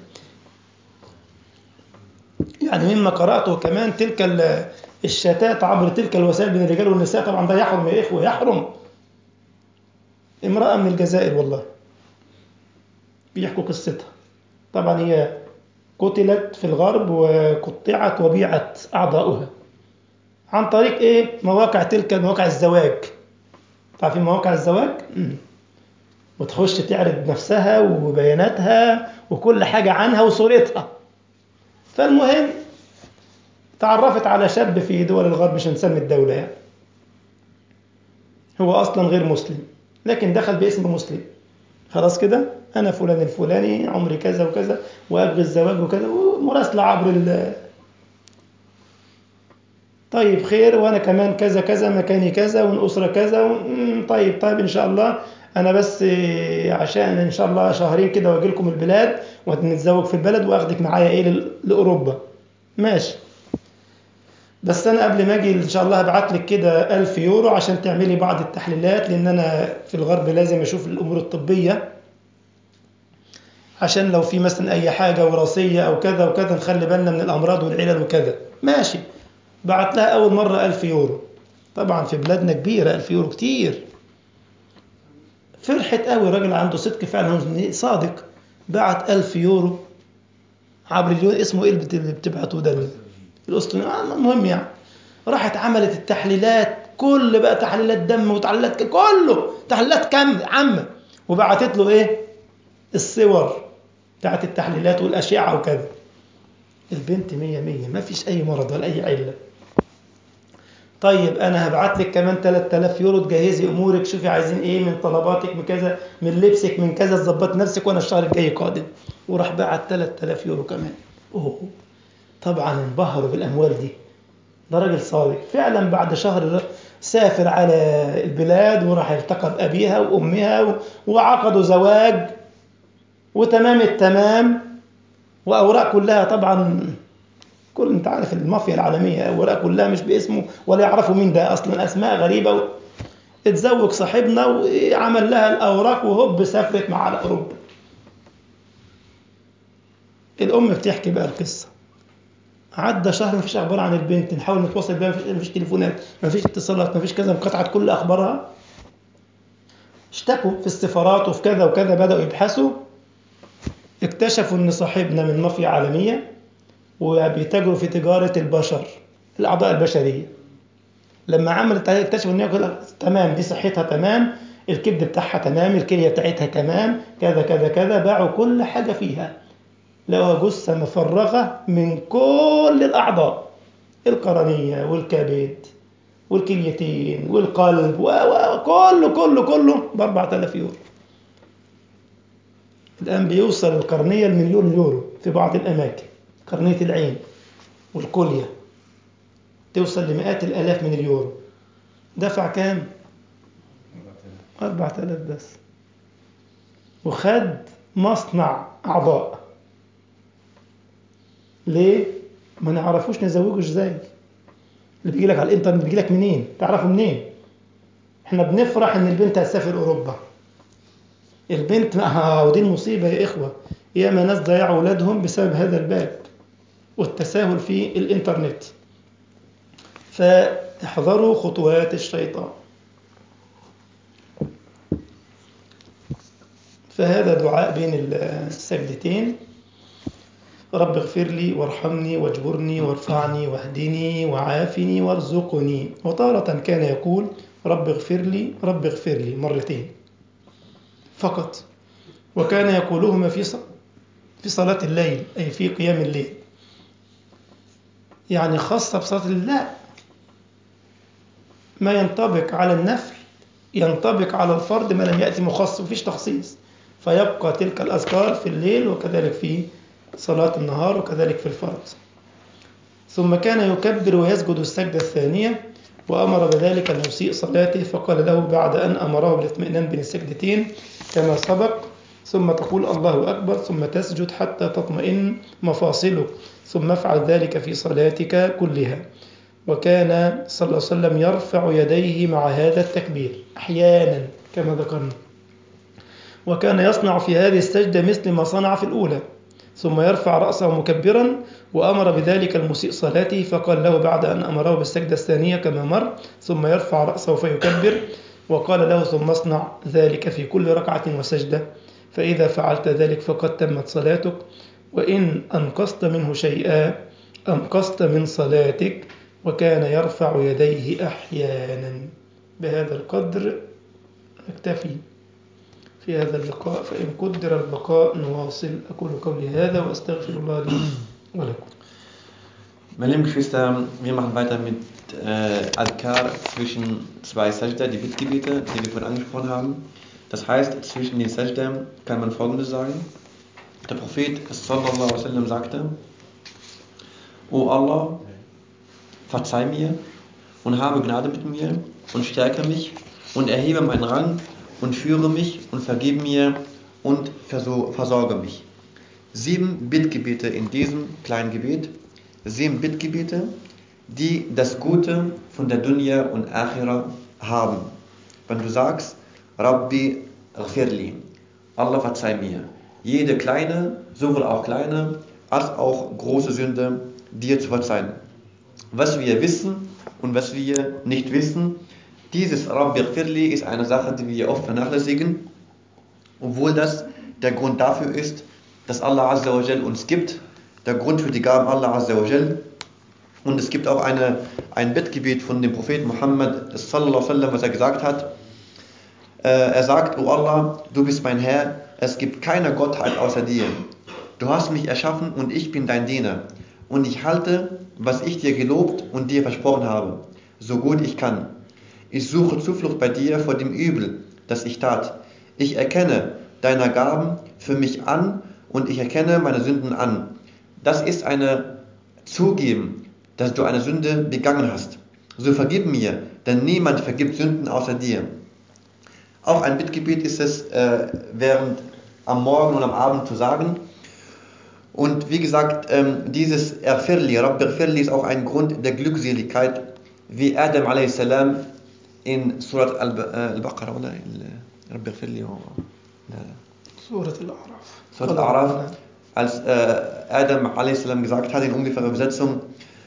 يعني مما قرأته كمان تلك ال- الشتات عبر تلك الوسائل بين الرجال والنساء طبعا ده يحرم يا إخوة يحرم امرأة من الجزائر والله بيحكوا قصتها طبعا هي قتلت في الغرب وقطعت وبيعت أعضاؤها عن طريق إيه مواقع تلك مواقع الزواج تعرفين مواقع الزواج مم. وتخش تعرض نفسها وبياناتها وكل حاجة عنها وصورتها فالمهم تعرفت على شاب في دول الغرب مش هنسمي الدولة يعني هو أصلا غير مسلم لكن دخل باسم مسلم خلاص كده أنا فلان الفلاني عمري كذا وكذا وأبغي الزواج وكذا ومراسلة عبر ال طيب خير وأنا كمان كذا كذا مكاني كذا والأسرة كذا و... مم، طيب طيب إن شاء الله أنا بس إيه، عشان إن شاء الله شهرين كده وأجي لكم البلاد ونتزوج في البلد وأخدك معايا إيه لل- لأوروبا ماشي بس انا قبل ما اجي ان شاء الله هبعت لك كده 1000 يورو عشان تعملي بعض التحليلات لان انا في الغرب لازم اشوف الامور الطبيه عشان لو في مثلا اي حاجه وراثيه او كذا وكذا نخلي بالنا من الامراض والعلل وكذا ماشي بعت لها اول مره 1000 يورو طبعا في بلادنا كبيره 1000 يورو كتير فرحت قوي راجل عنده صدق فعلا صادق بعت 1000 يورو عبر اليوم اسمه ايه اللي بت- اللي بتبعتوه ده الاسطني آه، المهم يعني راحت عملت التحليلات كل بقى تحليلات دم وتحليلات ك- كله تحليلات كم عامه وبعتت له ايه الصور بتاعت التحليلات والاشعه وكذا البنت مية مية ما فيش اي مرض ولا اي عله طيب انا هبعت لك كمان 3000 يورو تجهزي امورك شوفي عايزين ايه من طلباتك من كذا من لبسك من كذا تظبط نفسك وانا الشهر الجاي قادم وراح بعت 3000 يورو كمان اوه طبعا انبهروا بالاموال دي ده راجل صادق فعلا بعد شهر سافر على البلاد وراح التقى بأبيها وأمها و- وعقدوا زواج وتمام التمام وأوراق كلها طبعا كل انت عارف المافيا العالمية أوراق كلها مش باسمه ولا يعرفوا مين ده أصلا أسماء غريبة و... اتزوج صاحبنا وعمل لها الأوراق وهوب سافرت معاه على أوروبا الأم بتحكي بقى القصة عدى شهر مفيش اخبار عن البنت نحاول نتواصل بيها مفيش, مفيش تليفونات مفيش اتصالات مفيش كذا انقطعت كل اخبارها اشتكوا في السفارات وفي كذا وكذا بداوا يبحثوا اكتشفوا ان صاحبنا من مافيا عالميه وبيتاجروا في تجاره البشر الاعضاء البشريه لما عملت اكتشفوا ان هي كلها تمام دي صحتها تمام الكبد بتاعها تمام الكليه بتاعتها تمام كذا كذا كذا باعوا كل حاجه فيها لقوا جثة مفرغة من كل الأعضاء القرنية والكبد والكليتين والقلب وكله كله كله ب 4000 يورو الآن بيوصل القرنية المليون يورو في بعض الأماكن قرنية العين والكلية توصل لمئات الآلاف من اليورو دفع كام؟ 4000 بس وخد مصنع أعضاء ليه؟ ما نعرفوش نزوجه ازاي اللي بيجي لك على الانترنت بيجي لك منين؟ تعرفه منين؟ احنا بنفرح ان البنت هتسافر اوروبا البنت اه ودي المصيبه يا اخوه ياما ناس ضيعوا اولادهم بسبب هذا الباب والتساهل في الانترنت فاحذروا خطوات الشيطان فهذا دعاء بين السجدتين رب اغفر لي وارحمني واجبرني وارفعني واهدني وعافني وارزقني وتارة كان يقول رب اغفر لي رب اغفر لي مرتين فقط وكان يقولهما في في صلاة الليل أي في قيام الليل يعني خاصة بصلاة الليل لا ما ينطبق على النفل ينطبق على الفرد ما لم يأتي مخصص مفيش تخصيص فيبقى تلك الأذكار في الليل وكذلك في صلاة النهار وكذلك في الفرض ثم كان يكبر ويسجد السجدة الثانية وأمر بذلك المسيء صلاته فقال له بعد أن أمره بالاطمئنان بين السجدتين كما سبق ثم تقول الله أكبر ثم تسجد حتى تطمئن مفاصلك ثم افعل ذلك في صلاتك كلها وكان صلى الله عليه وسلم يرفع يديه مع هذا التكبير أحيانا كما ذكرنا وكان يصنع في هذه السجدة مثل ما صنع في الأولى ثم يرفع رأسه مكبرا وأمر بذلك المسيء صلاته فقال له بعد أن أمره بالسجدة الثانية كما مر ثم يرفع رأسه فيكبر وقال له ثم اصنع ذلك في كل ركعة وسجدة فإذا فعلت ذلك فقد تمت صلاتك وإن أنقصت منه شيئا أنقصت من صلاتك وكان يرفع يديه أحيانا بهذا القدر نكتفي في هذا اللقاء فإن قدر البقاء نواصل أقول قولي هذا وأستغفر الله لي ولكم Meine lieben Geschwister, wir machen weiter mit äh, Adkar zwischen zwei Sajda, die Bittgebete, die wir vorhin angesprochen haben. Das heißt, zwischen den Sajda kann man folgendes sagen. Der Prophet sallallahu alaihi wasallam sagte, O Allah, verzeih mir und habe Gnade mit mir und stärke mich und erhebe meinen Rang und führe mich und vergib mir und versorge mich. Sieben Bittgebete in diesem kleinen Gebet, sieben Bittgebete, die das Gute von der Dunya und Akhira haben. Wenn du sagst, Rabbi Ghfirli, Allah verzeih mir, jede kleine, sowohl auch kleine, als auch große Sünde dir zu verzeihen. Was wir wissen und was wir nicht wissen, dieses Rabbi Ghfirli ist eine Sache, die wir oft vernachlässigen, obwohl das der Grund dafür ist, dass Allah Azza wa Jal uns gibt, der Grund für die Gaben Allah Azza wa Jal. Und es gibt auch eine, ein Bettgebet von dem Propheten Muhammad sallallahu alaihi wasallam, was er gesagt hat. Äh, er sagt, O Allah, du bist mein Herr, es gibt keine Gottheit außer dir. Du hast mich erschaffen und ich bin dein Diener. Und ich halte, was ich dir gelobt und dir versprochen habe, so gut ich kann. Ich suche Zuflucht bei dir vor dem Übel, das ich tat. Ich erkenne deiner Gaben für mich an und ich erkenne meine Sünden an. Das ist eine Zugeben, dass du eine Sünde begangen hast. So vergib mir, denn niemand vergibt Sünden außer dir. Auch ein Bittgebet ist es, äh, während am Morgen und am Abend zu sagen. Und wie gesagt, ähm, dieses Erfirli, Rabbi Erfirli ist auch ein Grund der Glückseligkeit, wie Adam a.s. in Surat Al-Baqarah, oder? Rabbi Erfirli. Surat Al-A'raf. Surat Al-A'raf, als äh, Adam a.s. gesagt hat in ungefährer Übersetzung,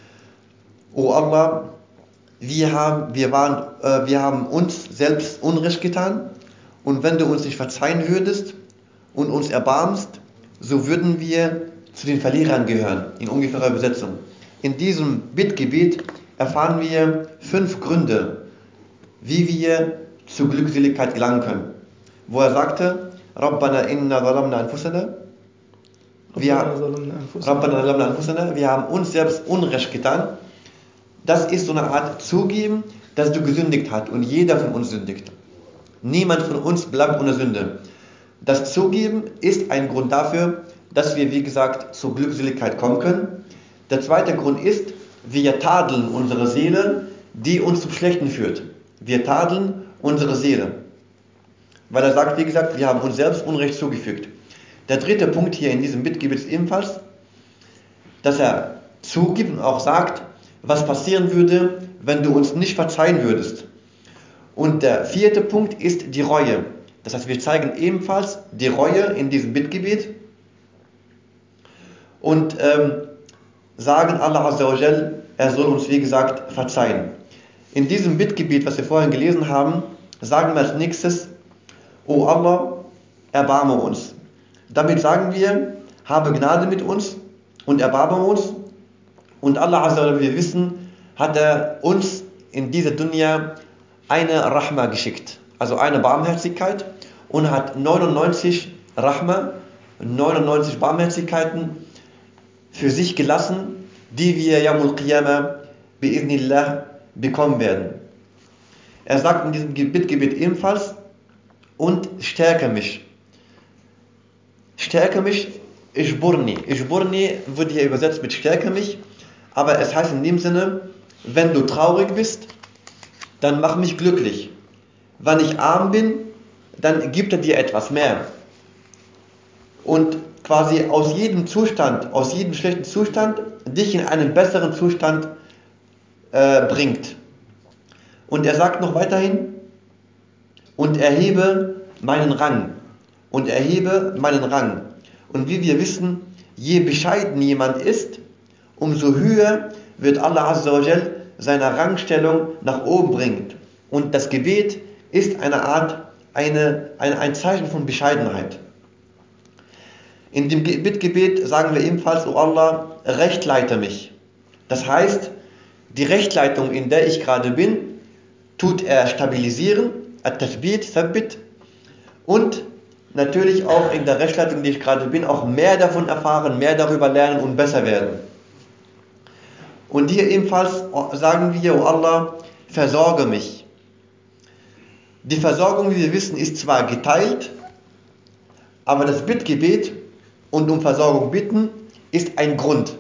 O Allah, wir haben, wir, waren, äh, wir haben uns selbst Unrecht getan und wenn du uns nicht verzeihen würdest und uns erbarmst, so würden wir zu den Verlierern gehören, in ungefährer Übersetzung. In diesem Bittgebet erfahren wir fünf Gründe, wie wir zur Glückseligkeit gelangen können. Wo er sagte, Rabbana inna zalamna anfusana Wir, ربنا ظلمنا أنفسنا Rabbana zalamna anfusana, wir haben uns selbst Unrecht getan. Das ist so eine Art Zugeben, dass du gesündigt hast und jeder von uns sündigt. Niemand von uns bleibt ohne Sünde. Das Zugeben ist ein Grund dafür, dass wir, wie gesagt, zur Glückseligkeit kommen können. Der zweite Grund ist, wir tadeln unsere Seele, die uns zum Schlechten führt. Wir tadeln unsere Seele. Weil er sagt, wie gesagt, wir haben uns selbst Unrecht zugefügt. Der dritte Punkt hier in diesem Bittgebet ist ebenfalls, dass er zugibt und auch sagt, was passieren würde, wenn du uns nicht verzeihen würdest. Und der vierte Punkt ist die Reue. Das heißt, wir zeigen ebenfalls die Reue in diesem Bittgebet und ähm, sagen Allah Azza wa Jal, er soll uns wie gesagt verzeihen. In diesem Bittgebet, was wir vorhin gelesen haben, sagen wir als nächstes, O Allah, erbarme uns. Damit sagen wir, habe Gnade mit uns und erbarme uns. Und Allah Azza wa Jal, wie wir wissen, hat er uns in dieser Dunya eine Rahma geschickt, also eine Barmherzigkeit und hat 99 Rahma, 99 Barmherzigkeiten für sich gelassen, die wir Yamul Qiyamah bi'idnillah bekommen werden. Er sagt in diesem Bittgebet ebenfalls, und stärke mich. Stärke mich, Ishburni. Ishburni wird hier übersetzt mit stärke mich, aber es heißt in dem Sinne, wenn du traurig bist, dann mach mich glücklich. Wenn ich arm bin, dann gibt er dir etwas mehr. Und quasi aus jedem Zustand, aus jedem schlechten Zustand, dich in einen besseren Zustand äh, bringt. Und er sagt noch weiterhin, und erhebe meinen Rang. Und erhebe meinen Rang. Und wie wir wissen, je bescheiden jemand ist, umso höher wird Allah Azza wa Jal seiner Rangstellung nach oben bringen. Und das Gebet ist eine Art, eine, eine, ein Zeichen von Bescheidenheit. In dem Bittgebet sagen wir ebenfalls, O Allah, rechtleite mich. Das heißt, die Rechtleitung, in der ich gerade bin, tut er stabilisieren, at-tathbit, thabbit, und natürlich auch in der Rechtleitung, in der ich gerade bin, auch mehr davon erfahren, mehr darüber lernen und besser werden. Und hier ebenfalls sagen wir, O Allah, versorge mich. Die Versorgung, wie wir wissen, ist zwar geteilt, aber das Bittgebet und um Versorgung bitten ist ein Grund.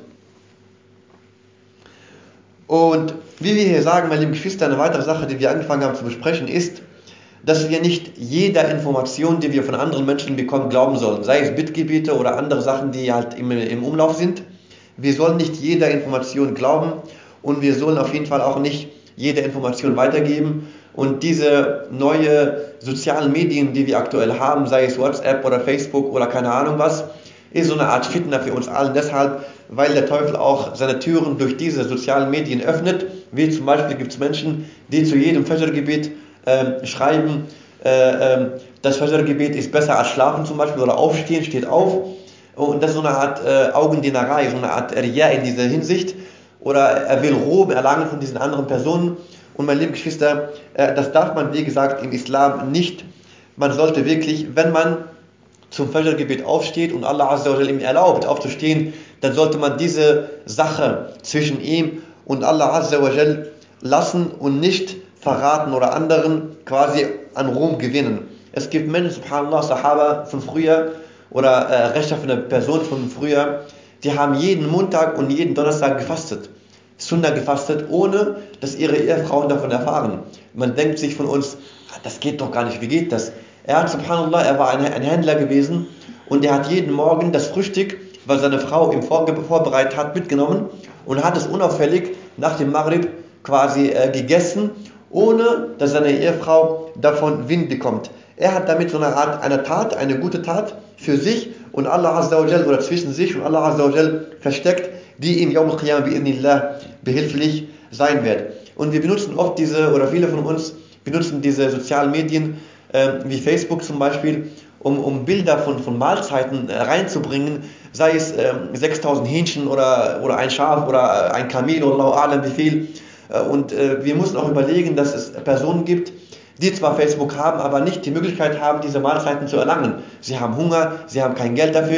Und wie wir hier sagen, meine lieben Geschwister, eine weitere Sache, die wir angefangen haben zu besprechen, ist, dass wir nicht jeder Information, die wir von anderen Menschen bekommen, glauben sollen. Sei es Bittgebete oder andere Sachen, die halt im, im Umlauf sind. Wir sollen nicht jeder Information glauben und wir sollen auf jeden Fall auch nicht jede Information weitergeben. Und diese neue sozialen Medien, die wir aktuell haben, sei es WhatsApp oder Facebook oder keine Ahnung was, ist so eine Art Fitner für uns allen. Deshalb, weil der Teufel auch seine Türen durch diese sozialen Medien öffnet. Wie zum Beispiel gibt es Menschen, die zu jedem Fajr-Gebet äh, schreiben, äh, äh, das Fajr-Gebet ist besser als Schlafen zum Beispiel oder Aufstehen, steht auf. Und das ist so eine Art äh, Augendienerei, so eine Art Ria in dieser Hinsicht. Oder er will Ruhm erlangen von diesen anderen Personen. Und meine lieben Geschwister, äh, das darf man, wie gesagt, im Islam nicht. Man sollte wirklich, wenn man zum Fajr-Gebet aufsteht und Allah Azza wa ihm erlaubt aufzustehen, dann sollte man diese Sache zwischen ihm und Allah Azza wa lassen und nicht verraten oder anderen quasi an Ruhm gewinnen. Es gibt Menschen, subhanallah, Sahaba von früher oder äh, rechtschaffene Personen von früher, die haben jeden Montag und jeden Donnerstag gefastet. Sunna gefastet, ohne dass ihre Ehefrauen davon erfahren. Man denkt sich von uns, das geht doch gar nicht, wie geht das? Er hat, subhanallah, er war ein, ein Händler gewesen und er hat jeden Morgen das Frühstück, was seine Frau ihm vorbereitet hat, mitgenommen und hat es unauffällig nach dem Maghrib quasi äh, gegessen, ohne dass seine Ehefrau davon Wind bekommt. Er hat damit so eine Art, eine Tat, eine gute Tat für sich und Allah Azza wa Jal oder zwischen sich und Allah Azza wa Jal versteckt, die ihm Yawm al-Qiyam bi'idnillah behilflich sein wird. Und wir benutzen oft diese, oder viele von uns benutzen diese sozialen Medien, äh, wie Facebook zum Beispiel, um, um Bilder von, von Mahlzeiten äh, reinzubringen, sei es äh, 6000 Hähnchen oder, oder ein Schaf oder ein Kamel oder Allah wie viel. Äh, und äh, wir müssen auch überlegen, dass es Personen gibt, die zwar Facebook haben, aber nicht die Möglichkeit haben, diese Mahlzeiten zu erlangen. Sie haben Hunger, sie haben kein Geld dafür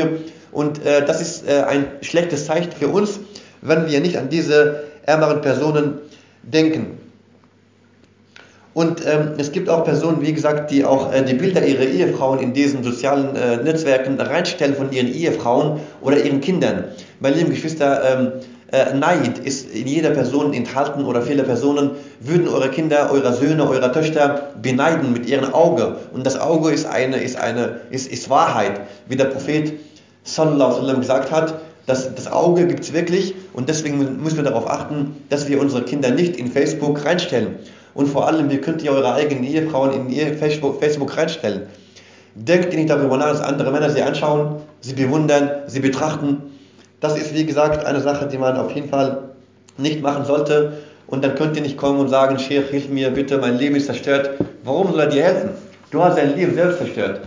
Und äh, das ist äh, ein schlechtes Zeichen für uns, wenn wir nicht an diese ärmeren Personen denken. Und ähm, es gibt auch Personen, wie gesagt, die auch äh, die Bilder ihrer Ehefrauen in diesen sozialen äh, Netzwerken reinstellen von ihren Ehefrauen oder ihren Kindern. Meine lieben Geschwister, ähm, äh, Neid ist in jeder Person enthalten oder viele Personen würden eure Kinder, eure Söhne, eure Töchter beneiden mit ihrem Auge. Und das Auge ist eine, ist eine, ist, ist Wahrheit, wie der Prophet sallallahu alaihi wasallam gesagt hat. Das, das Auge gibt es wirklich und deswegen müssen wir darauf achten, dass wir unsere Kinder nicht in Facebook reinstellen. Und vor allem, wie könnt ihr eure eigenen Ehefrauen in ihr Facebook, Facebook reinstellen? Denkt ihr nicht darüber nach, dass andere Männer sie anschauen, sie bewundern, sie betrachten. Das ist, wie gesagt, eine Sache, die man auf jeden Fall nicht machen sollte. Und dann könnt ihr nicht kommen und sagen, Sheikh, hilf mir bitte, mein Leben ist zerstört. Warum soll er dir helfen? Du hast dein Leben selbst zerstört.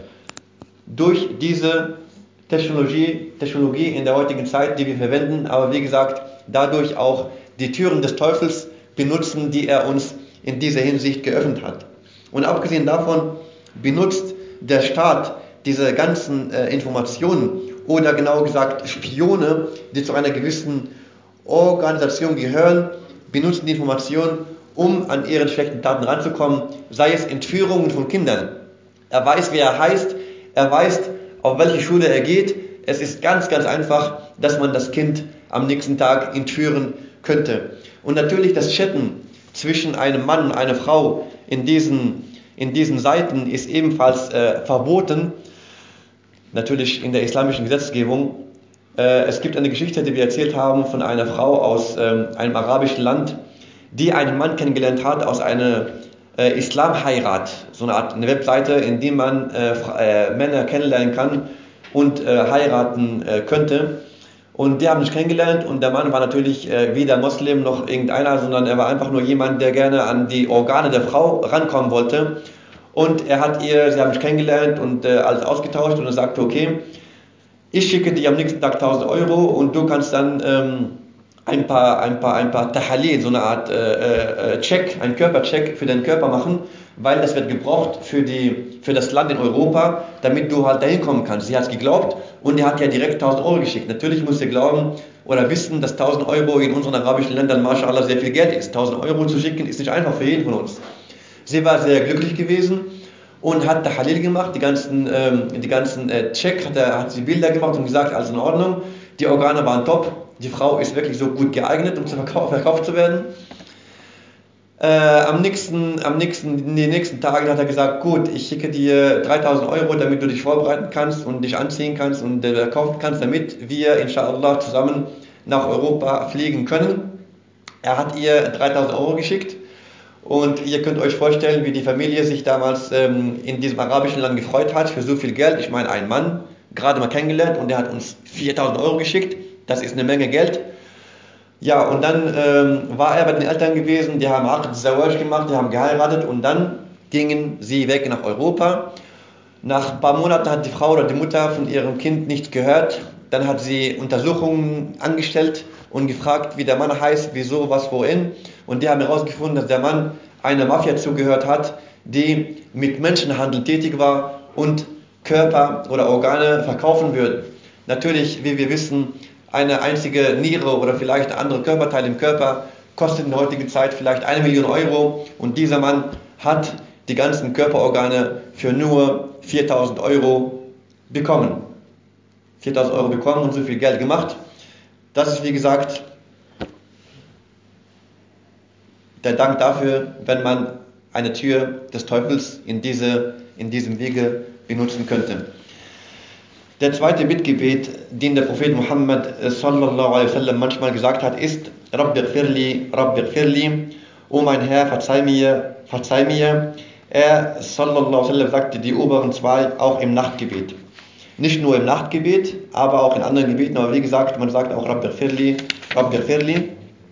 Durch diese Technologie, Technologie in der heutigen Zeit, die wir verwenden, aber wie gesagt, dadurch auch die Türen des Teufels benutzen, die er uns in dieser Hinsicht geöffnet hat. Und abgesehen davon benutzt der Staat diese ganzen äh, Informationen oder genau gesagt Spione, die zu einer gewissen Organisation gehören, benutzen die Informationen, um an ihren schlechten Taten ranzukommen, sei es Entführungen von Kindern. Er weiß, wer er heißt, er weiß, auf welche Schule er geht. Es ist ganz, ganz einfach, dass man das Kind am nächsten Tag entführen könnte. Und natürlich das Chatten zwischen einem Mann und einer Frau in diesen, in diesen Seiten ist ebenfalls äh, verboten, natürlich in der islamischen Gesetzgebung. Äh, es gibt eine Geschichte, die wir erzählt haben von einer Frau aus äh, einem arabischen Land, die einen Mann kennengelernt hat aus einer äh, Islamheirat, so eine Art eine Webseite, in der man äh, äh, Männer kennenlernen kann und heiraten könnte. Und die haben sich kennengelernt und der Mann war natürlich äh, weder Moslem noch irgendeiner, sondern er war einfach nur jemand, der gerne an die Organe der Frau rankommen wollte. Und er hat ihr, sie haben sich kennengelernt und äh, alles ausgetauscht und er sagte, okay, ich schicke dir am nächsten Tag 1000 Euro und du kannst dann ähm, ein paar, ein paar, ein paar Tahalil, so eine Art äh, äh, Check, ein Körpercheck für deinen Körper machen, weil das wird gebraucht für, die, für das Land in Europa, damit du halt dahin kommen kannst. Sie hat es geglaubt und er hat ja direkt 1000 Euro geschickt. Natürlich muss ihr glauben oder wissen, dass 1000 Euro in unseren arabischen Ländern, mashallah, sehr viel Geld ist. 1000 Euro zu schicken ist nicht einfach für jeden von uns. Sie war sehr glücklich gewesen und hat Tahalil gemacht, die ganzen, ähm, die ganzen äh, Check, hat, er, hat sie Bilder gemacht und gesagt, alles in Ordnung. Die Organe waren top, die Frau ist wirklich so gut geeignet, um zu verkau verkauft zu werden. Äh, am, nächsten, am nächsten, in den nächsten Tagen hat er gesagt, gut, ich schicke dir 3000 Euro, damit du dich vorbereiten kannst und dich anziehen kannst und äh, kaufen kannst, damit wir inshallah zusammen nach Europa fliegen können. Er hat ihr 3000 Euro geschickt und ihr könnt euch vorstellen, wie die Familie sich damals ähm, in diesem arabischen Land gefreut hat für so viel Geld. Ich meine, ein Mann, gerade mal kennengelernt und der hat uns 4000 Euro geschickt. Das ist eine Menge Geld. Ja, und dann ähm, war er bei den Eltern gewesen, die haben Aqd Zawaj gemacht, die haben geheiratet und dann gingen sie weg nach Europa. Nach ein paar Monaten hat die Frau oder die Mutter von ihrem Kind nichts gehört. Dann hat sie Untersuchungen angestellt und gefragt, wie der Mann heißt, wieso, was, wohin. Und die haben herausgefunden, dass der Mann einer Mafia zugehört hat, die mit Menschenhandel tätig war und Körper oder Organe verkaufen würde. Natürlich, wie wir wissen, eine einzige Niere oder vielleicht ein anderer Körperteil im Körper kostet in der heutigen Zeit vielleicht eine Million Euro und dieser Mann hat die ganzen Körperorgane für nur 4000 Euro bekommen. 4000 Euro bekommen und so viel Geld gemacht. Das ist wie gesagt der Dank dafür, wenn man eine Tür des Teufels in, diese, in diesem Wege benutzen könnte. Der zweite Bittgebet, den der Prophet Muhammad äh, sallallahu alaihi wasallam manchmal gesagt hat, ist Rabbi gfirli, Rabbi gfirli, O mein Herr, verzeih mir, verzeih mir. Er sallallahu alaihi wasallam sagte die oberen zwei auch im Nachtgebet. Nicht nur im Nachtgebet, aber auch in anderen Gebeten. Aber wie gesagt, man sagt auch Rabbi gfirli, Rabbi gfirli.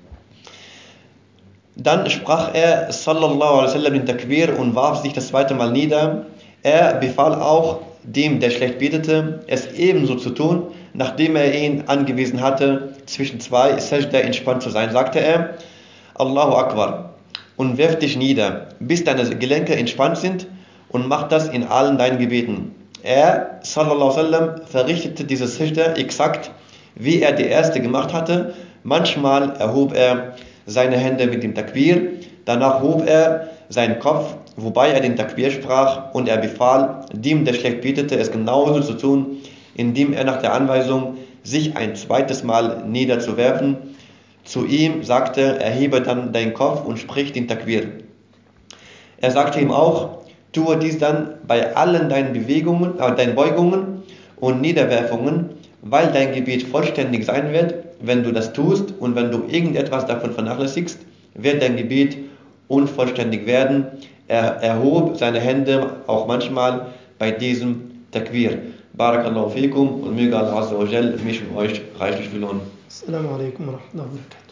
Dann sprach er sallallahu alaihi wasallam den Takbir und warf sich das zweite Mal nieder. Er befahl auch dem, der schlecht betete, es ebenso zu tun, nachdem er ihn angewiesen hatte, zwischen zwei Sajda entspannt zu sein, sagte er, Allahu Akbar, und werf dich nieder, bis deine Gelenke entspannt sind und mach das in allen deinen Gebeten. er, sallallahu alaihi wasallam, verrichtete diese Sajda exakt, wie er die erste gemacht hatte. Manchmal erhob er seine Hände mit dem Takbir, danach hob er seinen Kopf, wobei er den Takbir sprach und er befahl, dem, der schlecht betete, es genauso zu tun, indem er nach der Anweisung sich ein zweites Mal niederzuwerfen, zu ihm sagte, erhebe dann deinen Kopf und sprich den Takbir. Er sagte ihm auch, tue dies dann bei allen deinen Bewegungen, äh, deinen Beugungen und Niederwerfungen, weil dein Gebet vollständig sein wird, wenn du das tust und wenn du irgendetwas davon vernachlässigst, wird dein Gebet unvollständig werden. Er erhob seine Hände auch manchmal bei diesem Takbir. Barakallahu fikum und möge Allah Azza wa Jal mich und euch reichlich belohnen. السلام عليكم ورحمة الله وبركاته